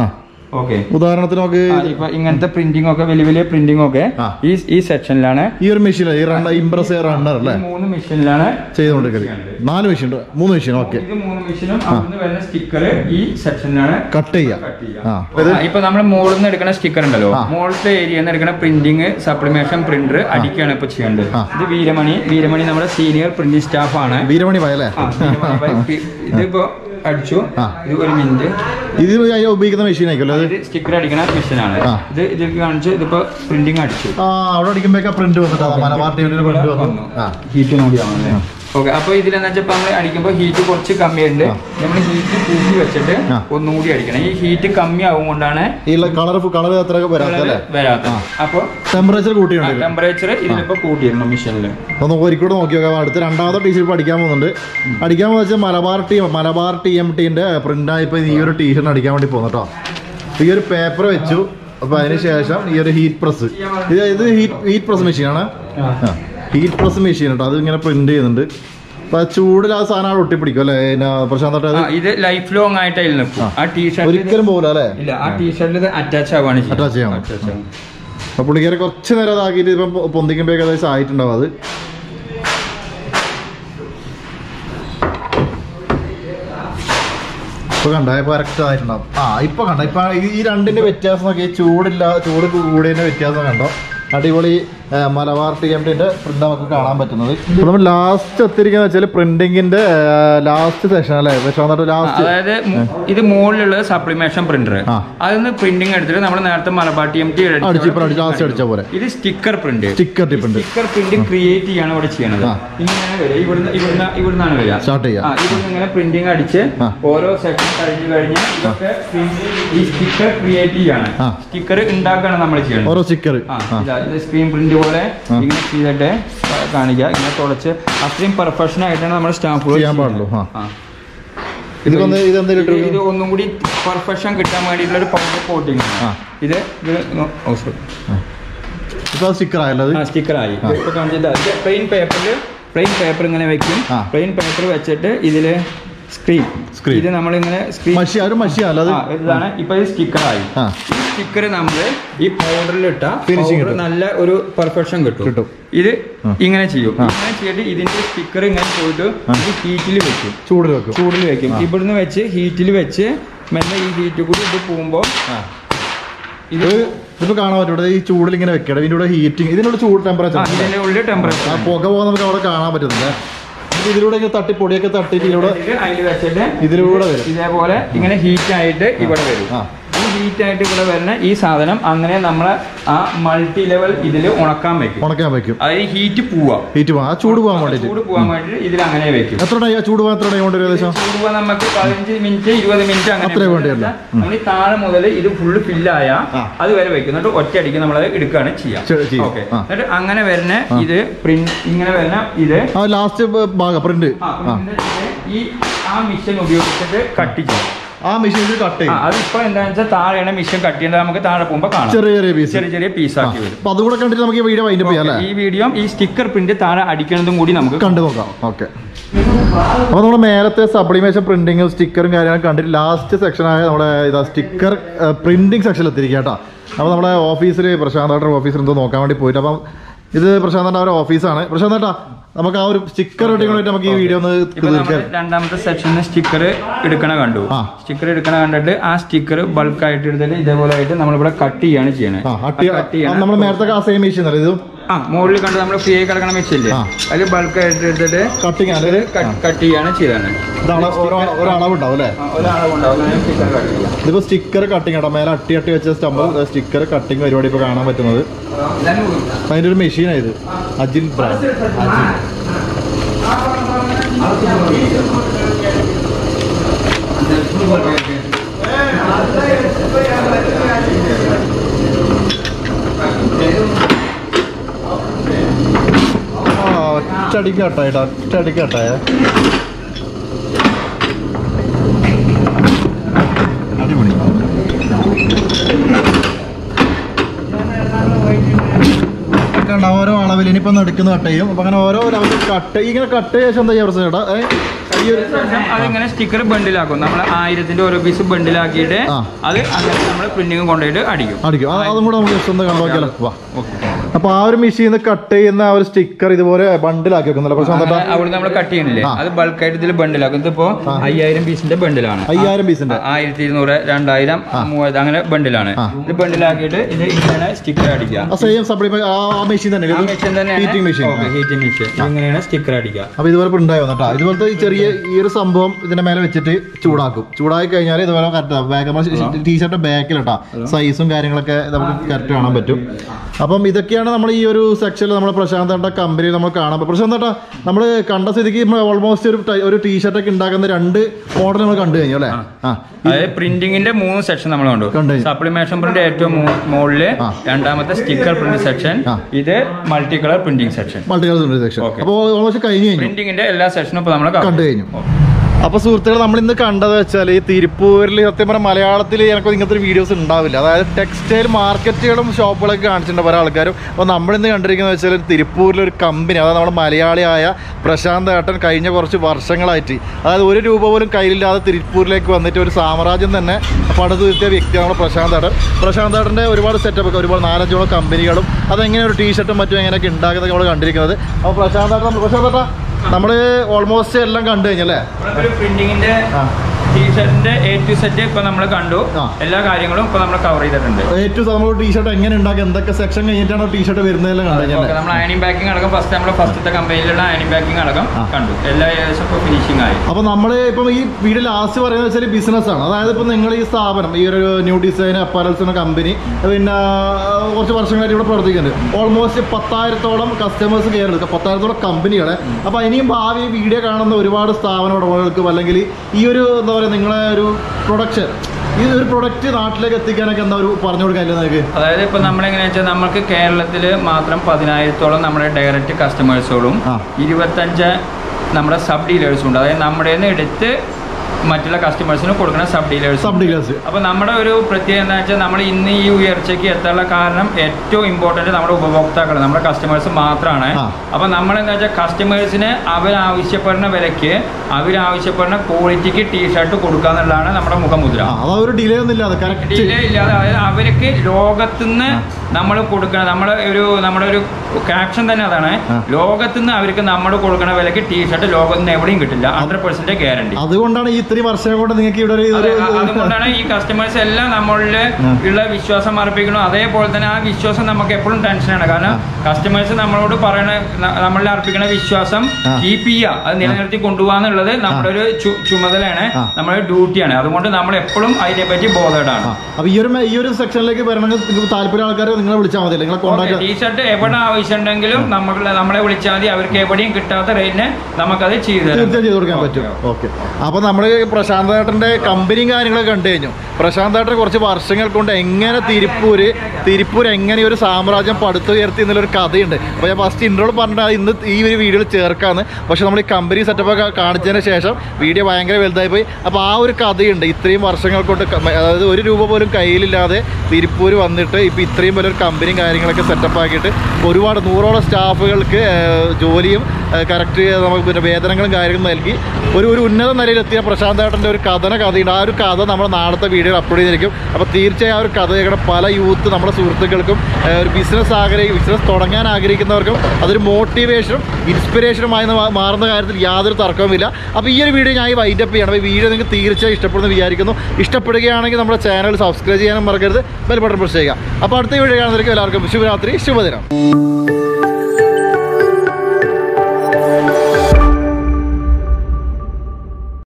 ഓക്കെ ഉദാഹരണത്തിന് നമുക്ക് ഇപ്പൊ ഇങ്ങനത്തെ പ്രിന്റിംഗ് ഒക്കെ വലിയ വലിയ പ്രിന്റിംഗ് ഒക്കെ ആ. ഈ ഈ സെക്ഷനിലാണ് ഈ ഒരു മെഷീൻ ഈ റണ്ണർ ഇംപ്രസ് റണ്ണർ അല്ലേ ഈ മൂന്ന് മെഷീനിലാണ് ചെയ്തുകൊണ്ടിരിക്കുന്നത് നാല് മെഷീൻ ഉണ്ട് മൂന്ന് മെഷീൻ ഓക്കെ ഇത് മൂന്ന് മെഷീനും അവിടുന്ന് വരുന്ന സ്റ്റിക്കർ ഈ സെക്ഷനിലാണ് കട്ട് ചെയ്യാം കട്ട് ചെയ്യാം ആ ഇത് ആ, ഇപ്പൊ നമ്മൾ മുകളിൽ നിന്ന് എടുക്കുന്ന സ്റ്റിക്കർ ഉണ്ടല്ലോ ആ. മുകളിലത്തെ ഏരിയ നിന്ന് എടുക്കുന്ന പ്രിന്റിംഗ് സപ്ലിമേഷൻ പ്രിന്റർ അടിക്കുകയാണ് ഇപ്പൊ ചെയ്യേണ്ടത് ആ. ഇത് വീരമണി വീരമണി നമ്മുടെ സീനിയർ പ്രിന്റിംഗ് സ്റ്റാഫ് ആണ് വീരമണി പോയല്ലേ ആ, വീരമണി ഇപ്പൊ പി- ഇതിപ്പോ അടിച്ചു ആ. ഇത് ഒരു മിനിറ്റ് ഇത് അതിന് ഉപയോഗിക്കുന്ന മെഷീൻ ആയിരിക്കുമല്ലോ അത് ഇത് സ്റ്റിക്കർ അടിക്കുന്ന മെഷീനാണ് ആ. ഇത് ഇതിൽ കാണിച്ചു ഇതിപ്പോ പ്രിന്റിംഗ് അടിച്ചു ആ അവിടെ അടിക്കുമ്പോഴേക്കാ പ്രിന്റ് വന്നിട്ടാ മലബാർ ടീമിന്റെ പ്രിന്റ് വന്നു ആ ഹീറ്റ് നോക്കിയാണല്ലേ ഓക്കെ അപ്പൊ ഇതിലെന്ന് വെച്ചാൽ നമ്മൾ അടിക്കുമ്പോൾ ഹീറ്റ് കുറച്ച് കമ്മിയുണ്ട് നമ്മൾ ഹീറ്റ് കൂട്ടി വെച്ചിട്ട് ആ. ഒന്നും കൂടി അടിക്കണം ഈ ഹീറ്റ് കമ്മി ആവും കൊണ്ടാണ് ഈ കളർ കളർ അത്ര വരാത്തല്ലേ വരാത്തത് അപ്പൊ ടെമ്പറേച്ചർ കൂട്ടിയുണ്ട് ടെമ്പറേച്ചർ ഇതിലിപ്പോ കൂട്ടിയിരുന്നു മെഷീനിൽ ഒന്ന് ഒരിക്കലും നോക്കി നോക്കാം അടുത്ത രണ്ടാമത്തെ ടീഷർട്ട് അടിക്കാൻ പോകുന്നുണ്ട് അടിക്കാൻ പോകുന്ന വെച്ചാൽ Malabar team Malabar T M ടീൻ്റെ പ്രിൻ്റായി ഇപ്പോൾ ഈ ഒരു ടീഷർട്ട് അടിക്കാൻ വേണ്ടി പോകുന്നു കേട്ടോ അപ്പോൾ ഈ ഒരു പേപ്പർ വെച്ചു അപ്പോൾ അതിന് ശേഷം ഈ ഒരു ഹീറ്റ് പ്രസ് ഇത് ഇത് ഹീറ്റ് ഹീറ്റ് പ്രസ് മെഷീനാണ് ഹീറ്റ് പ്രസ് മെഷീൻ കേട്ടോ അത് ഇങ്ങനെ പ്രിന്റ് ചെയ്യുന്നുണ്ട് അപ്പോൾ ചൂടിൽ ആ സാധനം അവിടെ ഒട്ടിപ്പിടിക്കും അല്ലേ പിന്നെ പ്രശാന്ത് അത് ഇത് ലൈഫ് ലോങ് ആയിട്ട് അതിൽ നിൽക്കും ആ ടീഷർട്ട് ഒരിക്കലും പോകില്ല അല്ലേ ഇല്ല ആ ടീഷർട്ടിൽ ഇത് അറ്റാച്ച് ആവാണ് ചെയ്യുക. Attach ചെയ്യണം. Attach ആവും. അപ്പോൾ പുള്ളിക്കാരെ കുറച്ച് നേരം അതാക്കിയിട്ട് ഇപ്പം പൊന്തിക്കുമ്പോൾ ഏകദേശം ആയിട്ടുണ്ടാവും അത് ഇപ്പൊ കണ്ട ഇപ്പൊ കറക്റ്റ് ആയിട്ടുണ്ടാവും ആ ഇപ്പൊ കണ്ട ഇപ്പൊ ഈ- ഈ രണ്ടിന്റെ വ്യത്യാസം നോക്കി ചൂടില്ല ചൂട് കൂടിയതിന്റെ വ്യത്യാസം കണ്ടോ അടിപൊളി ആ, മലബാർ ടി എം ടിന്റെ പ്രിന്റ് നമുക്ക് കാണാൻ പറ്റുന്നത് ഇപ്പൊ നമ്മൾ ലാസ്റ്റ് എത്തിയിരിക്കുന്ന വെച്ചാൽ പ്രിന്റിങ്ങിന്റെ ലാസ്റ്റ് സെഷൻ അല്ലേ പക്ഷേ ലാസ്റ്റ് അതായത് മു- ഇത് മുകളിലുള്ള സപ്ലിമേഷൻ പ്രിന്റർ ആ. അതിന്ന് പ്രിന്റിംഗ് എടുത്തിട്ട് നമ്മൾ നേരത്തെ മലബാർ ടി എം ടി അടിച്ച് ഇപ്പൊ അടിച്ച് ലാസ്റ്റ് അടിച്ച പോലെ ഇത് സ്റ്റിക്കർ പ്രിന്റ് സ്റ്റിക്കർ ടിപ്പുണ്ട് സ്റ്റിക്കർ പ്രിന്റ് ക്രിയേറ്റ് ചെയ്യാണ് ഇവിടെ ചെയ്യണത് ആ. ഇങ്ങനെയാണ് വരിക ഇവിടുന്ന് ഇവിടുന്ന് ഇവിടുന്നാണ് വരിക സ്റ്റാർട്ട് ചെയ്യാം ആ ഇവിടുന്ന് ഇങ്ങനെ പ്രിന്റിംഗ് അടിച്ച് ആ. ഓരോ സെക്ഷൻ കഴിഞ്ഞ് കഴിഞ്ഞ് ഇതൊക്കെ print ഈ സ്റ്റിക്കർ ക്രിയേറ്റ് ചെയ്യാണ് ആ. സ്റ്റിക്കർ ഉണ്ടാക്കുകയാണ് നമ്മൾ ചെയ്യണത് ഓരോ സ്റ്റിക്കർ ആ ഇതാ, ഇത് സ്ക്രീൻ പ്രിന്റ് പോലെ ആ. ഇങ്ങനെ ചെയ്തിട്ട് കാണിക്കുക ഇങ്ങനെ തുളച്ച് അത്രയും പെർഫെക്ഷൻ ആയിട്ടാണ് നമ്മുടെ സ്റ്റാഫ് ചെയ്യാൻ പാടുള്ളൂ, ആ. ഇത് വന്ന് ഇത് എന്തെങ്കിലും ഇത് ഒന്നും കൂടി പെർഫെക്ഷൻ കിട്ടാൻ വേണ്ടിയിട്ടുള്ള ഒരു പൗഡർ കോട്ടിംഗ് ആ. ഇത് ഇത് ഓ സോറി ഇപ്പൊ സ്റ്റിക്കർ ആയല്ലോ അത് ആ സ്റ്റിക്കറായി ഇപ്പൊ കാണിച്ചിട്ട് പ്ലെയിൻ പേപ്പറിൽ പ്ലെയിൻ പേപ്പർ ഇങ്ങനെ വെക്കും ആ. പ്ലെയിൻ പേപ്പർ വെച്ചിട്ട് ഇതില് സ്ക്രീൻ Screen. ഇത് നമ്മളിങ്ങനെ സ്ക്രീൻ മഷി ഒരു മഷിയല്ല അത് ആ, ഇതാണ് ഇപ്പൊ ഇത് സ്റ്റിക്കറായി ആ ഈ സ്റ്റിക്കർ നമ്മൾ ഈ പൗഡറിൽ ഇട്ട Finishing powder കിട്ടും. നല്ല ഒരു പെർഫെക്ഷൻ കിട്ടും കിട്ടും. ഇത് ആ. ഇങ്ങനെ ചെയ്യും ആ. ഇങ്ങനെ ചെയ്തിട്ട് ഇതിന്റെ സ്റ്റിക്കർ ഇങ്ങനെ പോയിട്ട് ഇത് ഹീറ്റിൽ വെക്കും ചൂടിൽ വെക്കും ചൂടിൽ വെക്കും ആ. ഇവിടുന്ന് വെച്ച് ഹീറ്റിൽ വെച്ച് മെല്ലെ ഈ ഹീറ്റ് കൂടി ഇത് പോകുമ്പോൾ ഇത് ഇത് ഇതിപ്പോ കാണാൻ പറ്റും ഇവിടെ ഈ ചൂടിൽ ഇങ്ങനെ വെക്കണം ഇതിന്റെ കൂടെ ഹീറ്റിംഗ് ഇതിനുള്ള ചൂട് ആ, ടെമ്പറേച്ചർ ഇതിന്റെ ഉള്ളിൽ ആ ടെമ്പറേച്ചർ പുക പോകുന്ന നമുക്ക് അവിടെ കാണാൻ പറ്റുന്നില്ല ഇത് ഇതിലൂടെ ഇങ്ങനെ തട്ടി പൊടിയൊക്കെ തട്ടിയിട്ട് ഇതിലൂടെ അതിൽ വെച്ചിട്ട് ഇതിലൂടെ വരും. ഇതേപോലെ ഇങ്ങനെ ഹീറ്റ് ആയിട്ട് ഇവിടെ വരും ആ ഈ ഹീറ്റ് ആയിട്ട് ഇവിടെ വരുന്ന ഈ സാധനം അങ്ങനെ നമ്മളെ ആ മൾട്ടി ലെവൽ ഇതിൽ ഉണക്കാൻ വെക്കും ഉണക്കാൻ വെക്കും അതായത് ഹീറ്റ് പോവാ ഹീറ്റ് പോകാൻ ആ ചൂട് പോകാൻ വേണ്ടിട്ട് ചൂട് പോകാൻ വേണ്ടിട്ട് ഇതിൽ അങ്ങനെ വെക്കും എത്ര ടൈം ചൂട് പോകാൻ എത്ര ടൈം കൊണ്ട് ഏകദേശം ചൂട് പോകാൻ നമുക്ക് പതിനഞ്ച് മിനിറ്റ് ഇരുപത് മിനിറ്റ് അങ്ങനെ അത്രേ വേണ്ടിയുള്ളൂ. ഉം. നമ്മൾ ഈ താഴെ മുതൽ ഇത് ഫുള്ള് ഫില്ലായ ആ. അത് വരെ വെക്കും എന്നിട്ട് ഒറ്റയടിക്ക് നമ്മൾ എടുക്കുകയാണ് ചെയ്യാം ശരി, ചെയ്യും. ഓക്കെ ആ. എന്നിട്ട് അങ്ങനെ വരുന്ന ആ. ഇത് പ്രിന്റ് ഇങ്ങനെ വരുന്ന ഇത് ആ ലാസ്റ്റ് ഭാഗം പ്രിന്റ് ആ, ആ ഇതിന്റെ ഇത് ഈ ആ മിഷൻ ഉപയോഗിച്ചിട്ട് കട്ട് ചെയ്യും ആ മെഷീനിൽ കട്ട് ആ, ചെയ്യും അതിപ്പോ എന്താണെന്ന് വെച്ചാൽ താഴെയാണ് മിഷൻ കട്ട് ചെയ്യുന്നത് നമുക്ക് താഴെ പോകുമ്പോൾ കാണാം ചെറിയ ചെറിയ പീസ് ചെറിയ ചെറിയ പീസാക്കി വരും അപ്പൊ അതും കൂടെ കണ്ടിട്ട് നമുക്ക് ഈ വീഡിയോ വൈൻഡ് ചെയ്യാം അല്ലേ ഈ വീഡിയോ ഈ സ്റ്റിക്കർ പ്രിന്റ് താഴെ അടിക്കുന്നതും കൂടി നമുക്ക് കണ്ടു നോക്കാം ഓക്കെ അപ്പോൾ നമ്മുടെ മേലത്തെ സബ്ലിമേഷൻ പ്രിന്റിങ്ങും സ്റ്റിക്കറും കാര്യങ്ങളും കണ്ടിട്ട് ലാസ്റ്റ് സെക്ഷനായ നമ്മുടെ ഇതാ സ്റ്റിക്കർ പ്രിന്റിംഗ് സെക്ഷനിൽ എത്തിയിരിക്കുക കേട്ടോ അപ്പോൾ നമ്മുടെ ഓഫീസിൽ പ്രശാന്ത് ഏട്ടൻ ഓഫീസിൽ എന്തോ നോക്കാൻ വേണ്ടി പോയിട്ട് അപ്പം ഇത് പ്രശാന്ത് ഏട്ടൻ അവരുടെ ഓഫീസാണ് പ്രശാന്ത് ഏട്ടാ നമുക്ക് ആ ഒരു സ്റ്റിക്കർ ഇട്ടുകൊണ്ട് നമുക്ക് ഈ വീഡിയോ ഒന്ന് ഇപ്പൊ നമ്മള് തീർക്കാം രണ്ടാമത്തെ സെക്ഷനിൽ സ്റ്റിക്കർ എടുക്കണ കണ്ടു ആ. സ്റ്റിക്കർ എടുക്കണ കണ്ടിട്ട് ആ സ്റ്റിക്കർ ബൾക്ക് ആയിട്ട് എടുത്തിട്ട് ഇതേപോലെ ആയിട്ട് നമ്മളിവിടെ കട്ട് ചെയ്യാണ് ചെയ്യണത് ആ അട്ടി കട്ട് ചെയ്യണം നമ്മൾ നേരത്തെ ആ സെയിം മെഷീൻ അല്ലേ ഇതും ആ മുകളിൽ കണ്ട് നമ്മൾ ഫ്രീ ആയി കിടക്കണ മെഷീനില്ലേ ആ. അതിൽ ബൾക്ക് ആയിട്ട് എടുത്തിട്ട് കട്ടിങ് അല്ലേ കട്ട് ചെയ്യാണ് ചെയ്തത് ഇതാണ് ഓരോ ഓരോ അളവുണ്ടാവും അല്ലേ ഒരാളെ സ്റ്റിക്കർ കട്ട് ചെയ്യാം ഇതിപ്പോ സ്റ്റിക്കർ കട്ടിങ് കേട്ടോ മേലെ അട്ടി അട്ടി വെച്ച സ്റ്റമ്പ് സ്റ്റിക്കർ കട്ടിങ് പരിപാടി ഇപ്പൊ കാണാൻ പറ്റുന്നത് അപ്പൊ അതിന്റെ ഒരു മെഷീനാണ് ഇത് അജിൽ ബ്രാൻഡ് ആ ഒറ്റടിക്ക് കട്ടായിട്ടാ ഒറ്റടിക്ക് കട്ടായ അടിപൊളി കണ്ട ഓരോ അളവിൽ ഇനിയിപ്പോ എടുക്കുന്ന കട്ട് ചെയ്യും അപ്പൊ അങ്ങനെ ഓരോ ലെവലിൽ കട്ട് ഇങ്ങനെ കട്ട് ചെയ്യാൻ ശേഷം എന്താ ചെയ്യാ പ്രശ്നം ചേട്ടാ ഏ? ഈ ഒരു ശേഷം അതിങ്ങനെ സ്റ്റിക്കർ ബണ്ടിലാക്കും നമ്മൾ ആയിരത്തിന്റെ ഓരോ പീസ് ബണ്ടിലാക്കിയിട്ട് ആ. അത് അങ്ങനെ നമ്മൾ പ്രിന്റിങ് കൊണ്ടുപോയിട്ട് അടിക്കും അടിക്കും അത് അതും കൂടെ നമുക്ക് ജസ്റ്റ് ഒന്ന് കണ്ടു നോക്കിയാലോ വാ ഓക്കെ അപ്പൊ ആ ഒരു മെഷീൻ കട്ട് ചെയ്യുന്ന ആ ഒരു സ്റ്റിക്കർ ഇതുപോലെ ബണ്ടിലാക്കി വെക്കുന്നല്ലോ പ്രശാന്ത് ഏട്ടാ അവിടെ നമ്മൾ കട്ട് ചെയ്യുന്നില്ലേ ആ. അത് ബൾക്കായിട്ട് ഇതിൽ ബണ്ടിലാക്കും ഇതിപ്പോ അയ്യായിരം പീസിന്റെ ബണ്ടിലാണ് അയ്യായിരം പീസിന്റെ ആയിരത്തി ഇരുന്നൂറ് രണ്ടായിരം മൂവായിരം അങ്ങനെ ബണ്ടിലാണ് ആ. ഇത് ബണ്ടിലാക്കിയിട്ട് ഇത് ഇങ്ങനെ സ്റ്റിക്കർ അടിക്കുക ആ സെയിം സപ്ലൈ ആ മെഷീൻ തന്നെ ആ മെഷീൻ തന്നെയാണ് ഹീറ്റിംഗ് മെഷീൻ ഹീറ്റിംഗ് മെഷീൻ ഇങ്ങനെയാണ് സ്റ്റിക്കർ അടിക്കുക അപ്പൊ ഇതുപോലെ ഉണ്ടായി വന്നിട്ടാ ഇതുപോലത്തെ ഈ ചെറിയ ഈ ഒരു സംഭവം ഇതിന്റെ മേലെ വെച്ചിട്ട് ചൂടാക്കും ചൂടാക്കി കഴിഞ്ഞാൽ ഇതുപോലെ കറക്റ്റ് ബാക്ക് ടീഷർട്ട് ബാക്കിലിട്ടാ സൈസും കാര്യങ്ങളൊക്കെ നമുക്ക് കറക്റ്റ് കാണാൻ പറ്റും അപ്പം ഇതൊക്കെയാണ് നമ്മൾ ഈ ഒരു സെക്ഷനിൽ നമ്മൾ പ്രശാന്ത് ഏട്ട കമ്പനിയിൽ നമ്മൾ കാണാൻ പറ്റും പ്രശാന്ത് ഏട്ടാ നമ്മൾ കണ്ട സ്ഥിതിക്ക് ഓൾമോസ്റ്റ് ഒരു ടൈ- ഒരു ടീഷർട്ടൊക്കെ ഉണ്ടാക്കുന്ന രണ്ട് മോഡൽ നമ്മൾ കണ്ടു കഴിഞ്ഞു അല്ലേ ആ അതായത് പ്രിന്റിങ്ങിന്റെ മൂന്ന് സെക്ഷൻ നമ്മൾ കണ്ടു കണ്ടു. സപ്ലിമേഷൻ പ്രിന്റ് ഏറ്റവും മു- മുകളില് ആ. രണ്ടാമത്തെ സ്റ്റിക്കർ പ്രിന്റ് സെക്ഷൻ ആ. ഇത് multi colour printing section multi colour section Okay. അപ്പോൾ ഓൾമോസ്റ്റ് കഴിഞ്ഞു കഴിഞ്ഞു പ്രിന്റിങ്ങിന്റെ എല്ലാ സെക്ഷനും ഇപ്പൊ നമ്മൾ കണ്ടു കഴിഞ്ഞു അപ്പൊ സുഹൃത്തുക്കൾ നമ്മൾ ഇന്ന് കണ്ടത് വെച്ചാൽ ഈ തിരുപ്പൂരിൽ സത്യം പറഞ്ഞാൽ മലയാളത്തിൽ എനിക്ക് ഇങ്ങനത്തെ ഒരു വീഡിയോസ് ഉണ്ടാവില്ല അതായത് ടെക്സ്റ്റൈൽ മാർക്കറ്റുകളും ഷോപ്പുകളൊക്കെ കാണിച്ചിട്ടുണ്ട് പല ആൾക്കാരും അപ്പോൾ നമ്മളിന്ന് കണ്ടിരിക്കുന്നത് വെച്ചാൽ തിരുപ്പൂരിലെ ഒരു കമ്പനി അതായത് നമ്മുടെ മലയാളിയായ പ്രശാന്ത് ഏട്ടൻ കഴിഞ്ഞ കുറച്ച് വർഷങ്ങളായിട്ട് അതായത് ഒരു രൂപ പോലും കയ്യിലില്ലാതെ തിരുപ്പൂരിലേക്ക് വന്നിട്ട് ഒരു സാമ്രാജ്യം തന്നെ പടുത്തു തീർത്തിയ വ്യക്തിയാണ് നമ്മുടെ പ്രശാന്ത് ഏട്ടൻ പ്രശാന്ത് ഏട്ടൻ്റെ ഒരുപാട് സെറ്റപ്പ് ഒക്കെ ഒരുപാട് നാലഞ്ചോളം കമ്പനികളും അതെങ്ങനെ ഒരു ടീഷർട്ടും മറ്റും എങ്ങനെയൊക്കെ ഉണ്ടാക്കുന്നത് നമ്മൾ കണ്ടിരിക്കുന്നത് അപ്പോൾ പ്രശാന്ത് ഏട്ടൻ പ്രശാന്ത് ഏട്ടാ നമ്മൾ ഓൾമോസ്റ്റ് എല്ലാം കണ്ടു കഴിഞ്ഞല്ലേ ഒരു പ്രിന്റിങ്ങിന്റെ ആ. ടീഷർട്ടിന്റെ എ ടു സെറ്റ് ഇപ്പൊ നമ്മൾ കണ്ടു ആ. എല്ലാ കാര്യങ്ങളും ഇപ്പൊ നമ്മൾ കവർ ചെയ്തിട്ടുണ്ട് ഏറ്റവും നമ്മൾ ടീഷർട്ട് എങ്ങനെ ഉണ്ടാക്കുക എന്തൊക്കെ സെക്ഷൻ കഴിഞ്ഞിട്ടാണ് ടീഷർട്ട് വരുന്നതെല്ലാം കണ്ടു ഓക്കെ, കഴിഞ്ഞല്ലേ നമ്മൾ അയണിംഗ് പാക്കിംഗ് അടക്കം ഫസ്റ്റ് നമ്മൾ ഫസ്റ്റത്തെ കമ്പനിയിലുള്ള അയണിംഗ് പാക്കിംഗ് അടക്കം ആ. കണ്ടു എല്ലാ ഏകദേശം ഇപ്പൊ ഫിനിഷിംഗ് ആയി അപ്പൊ നമ്മൾ ഇപ്പം ഈ വീഡിയോ ലാസ്റ്റ് പറയുന്നത് വെച്ചാൽ ബിസിനസ് ആണ് അതായത് ഇപ്പൊ നിങ്ങൾ ഈ സ്ഥാപനം ഈ ഒരു ന്യൂ ഡിസൈൻ അപ്പാരൽസ് എന്ന കമ്പനി പിന്നെ ആ, കുറച്ച് വർഷങ്ങളായിട്ട് ഇവിടെ പ്രവർത്തിക്കുന്നുണ്ട് ഓൾമോസ്റ്റ് പത്തായിരത്തോളം കസ്റ്റമേഴ്സ് കയറി എടുക്കുക പത്തായിരത്തോളം കമ്പനികളെ അപ്പൊ ഇനിയും ഭാവി വീഡിയോ കാണുന്ന ഒരുപാട് സ്ഥാപന ഉടമകൾക്കും അല്ലെങ്കിൽ ഈ ഒരു എന്താ പറയുക നിങ്ങളെ ഒരു പ്രൊഡക്ഷൻ ഈ ഒരു പ്രൊഡക്റ്റ് നാട്ടിലേക്ക് എത്തിക്കാനൊക്കെ എന്താ ഒരു പറഞ്ഞു കൊടുക്കാനില്ല നിങ്ങൾക്ക് അതായത് ഇപ്പൊ നമ്മളെങ്ങനെയാ വെച്ചാൽ നമുക്ക് കേരളത്തിൽ മാത്രം പതിനായിരത്തോളം നമ്മുടെ ഡയറക്റ്റ് കസ്റ്റമേഴ്സുകളും ആ. ഇരുപത്തഞ്ച് നമ്മുടെ സബ് ഡീലേഴ്സും ഉണ്ട് അതായത് നമ്മുടെ നിന്ന് എടുത്ത് മറ്റുള്ള കസ്റ്റമേഴ്സിന് കൊടുക്കുന്ന സബ് ഡീലേഴ്സ് സബ് ഡീലേഴ്സ് അപ്പോൾ നമ്മുടെ ഒരു പ്രത്യേകത എന്താ വെച്ചാൽ നമ്മൾ ഇന്ന് ഈ ഉയർച്ചയ്ക്ക് എത്താനുള്ള കാരണം ഏറ്റവും ഇമ്പോർട്ടൻറ്റ് നമ്മുടെ ഉപഭോക്താക്കൾ നമ്മുടെ കസ്റ്റമേഴ്സ് മാത്രമാണ് ആ. അപ്പോൾ നമ്മളെന്താ വെച്ചാൽ കസ്റ്റമേഴ്സിന് അവരാവശ്യപ്പെടുന്ന വിലയ്ക്ക് അവരാവശ്യപ്പെടുന്ന ക്വാളിറ്റിക്ക് ടീഷർട്ട് കൊടുക്കുക എന്നുള്ളതാണ് നമ്മുടെ മുഖമുദ്ര ആ അതാ ഒരു ഡിലേ ഒന്നും ഇല്ലാതെ കറക്റ്റ് ഡിലേ ഇല്ലാതെ അതായത് അവർക്ക് ലോകത്തുനിന്ന് നമ്മൾ കൊടുക്കണം നമ്മുടെ ഒരു നമ്മുടെ ഒരു ക്യാപ്ഷൻ തന്നെ അതാണ് ആ. ലോകത്തുനിന്ന് അവർക്ക് നമ്മൾ കൊടുക്കുന്ന വിലയ്ക്ക് ടീഷർട്ട് ലോകത്തുനിന്ന് എവിടെയും കിട്ടില്ല ഹൺഡ്രഡ് പെർസെന്റ് ഗ്യാരണ്ടി അതുകൊണ്ടാണ് ഈ ഇത്രയും വർഷം കൊണ്ട് നിങ്ങൾക്ക് ഇവിടെ ഒരു അതെ, ഒരു- അ- അതുകൊണ്ടാണ് ഈ കസ്റ്റമേഴ്സ് എല്ലാം നമ്മളിൽ ആ. ഉള്ള വിശ്വാസം അർപ്പിക്കണം അതേപോലെ തന്നെ ആ വിശ്വാസം നമുക്ക് എപ്പോഴും ടെൻഷനാണ് കാരണം കസ്റ്റമേഴ്സ് നമ്മളോട് പറയണ ന- നമ്മളിൽ അർപ്പിക്കുന്ന വിശ്വാസം ആ. കീപ്പ് ചെയ്യുക അത് നിലനിർത്തി കൊണ്ടുപോകാന്നുള്ളത് നമ്മുടെ ഒരു ചു- ചുമതലയാണ് ആ. നമ്മുടെ ഡ്യൂട്ടിയാണ് അതുകൊണ്ട് നമ്മൾ എപ്പോഴും അതിനെപ്പറ്റി ബോധേഡാണ് ആ, അപ്പൊ ഈ ഒരു മെ- ഈ ഒരു സെക്ഷനിലേക്ക് വരണമെങ്കിൽ നിങ്ങൾക്ക് താല്പര്യം ആൾക്കാരെ നിങ്ങളെ വിളിച്ചാൽ മതി നിങ്ങളെ കോൺടാക്ട് ടീഷർട്ട് എവിടെ ആവശ്യമുണ്ടെങ്കിലും നമുക്ക് നമ്മളെ വിളിച്ചാൽ മതി അവർക്ക് എവിടെയും കിട്ടാത്ത റേറ്റിന് നമുക്കത് ചെയ്തു തരാം തീർച്ചയായും ചെയ്ത് കൊടുക്കാൻ പറ്റും ഓക്കെ അപ്പൊ നമ്മൾ പ്രശാന്ത് ഏട്ടന്റെ കമ്പനിയും കാര്യങ്ങളൊക്കെ കണ്ടു കഴിഞ്ഞു പ്രശാന്ത് ഏട്ടൻ കുറച്ച് വർഷങ്ങൾ കൊണ്ട് എങ്ങനെ തിരുപ്പൂര് തിരുപ്പൂർ എങ്ങനെ ഈ ഒരു സാമ്രാജ്യം പടുത്തുയർത്തി എന്നുള്ളൊരു കഥയുണ്ട് അപ്പൊ ഞാൻ ഫസ്റ്റ് ഇൻട്രോൾ പറഞ്ഞാൽ ഇന്ന് ഈ ഒരു വീഡിയോയിൽ ചേർക്കാന്ന് പക്ഷെ നമ്മൾ ഈ കമ്പനി സെറ്റപ്പ് ഒക്കെ കാണിച്ചതിന് ശേഷം വീഡിയോ ഭയങ്കര വലുതായി പോയി അപ്പോൾ ആ ഒരു കഥയുണ്ട് ഇത്രയും വർഷങ്ങൾ കൊണ്ട് ക- അതായത് ഒരു രൂപ പോലും കയ്യിലില്ലാതെ തിരുപ്പൂർ വന്നിട്ട് ഇപ്പോൾ ഇത്രയും വലിയൊരു കമ്പനിയും കാര്യങ്ങളൊക്കെ സെറ്റപ്പ് ആക്കിയിട്ട് ഒരുപാട് നൂറോളം സ്റ്റാഫുകൾക്ക് ഏഹ്, ജോലിയും കറക്റ്റ് നമുക്ക് പിന്നെ വേതനങ്ങളും കാര്യങ്ങളും നൽകി ഒരു ഒരു ഉന്നത നിലയിലെത്തിയ പ്രശാന്ത് ഏട്ടൻ്റെ ഒരു കഥന കഥയുണ്ട് ആ ഒരു കഥ നമ്മൾ നാളത്തെ വീഡിയോയിൽ അപ്ലോഡ് ചെയ്തിരിക്കും അപ്പോൾ തീർച്ചയായും ആ ഒരു കഥ കേൾക്കുന്ന പല യൂത്ത് നമ്മുടെ സുഹൃത്തുക്കൾക്കും ഏഹ്, ഒരു ബിസിനസ് ആഗ്രഹിക്കും ബിസിനസ് തുടങ്ങാൻ ആഗ്രഹിക്കുന്നവർക്കും അതൊരു മോട്ടിവേഷനും ഇൻസ്പിറേഷനുമായി മാ- മാറുന്ന കാര്യത്തിൽ യാതൊരു തർക്കവുമില്ല അപ്പോൾ ഈ ഒരു വീഡിയോ ഞാൻ ഈ വൈൻഡപ്പ് ചെയ്യണം അപ്പോൾ ഈ വീഡിയോ നിങ്ങൾക്ക് തീർച്ചയായും ഇഷ്ടപ്പെടുന്നു വിചാരിക്കുന്നു ഇഷ്ടപ്പെടുകയാണെങ്കിൽ നമ്മുടെ ചാനൽ സബ്സ്ക്രൈബ് ചെയ്യാനും മറക്കരുത് ബെൽ ബട്ടൺ പ്രസ് ചെയ്യുക അപ്പോൾ അടുത്ത വീഡിയോ കാണുന്നവർക്ക് എല്ലാവർക്കും ശുഭരാത്രി ശുഭദിനം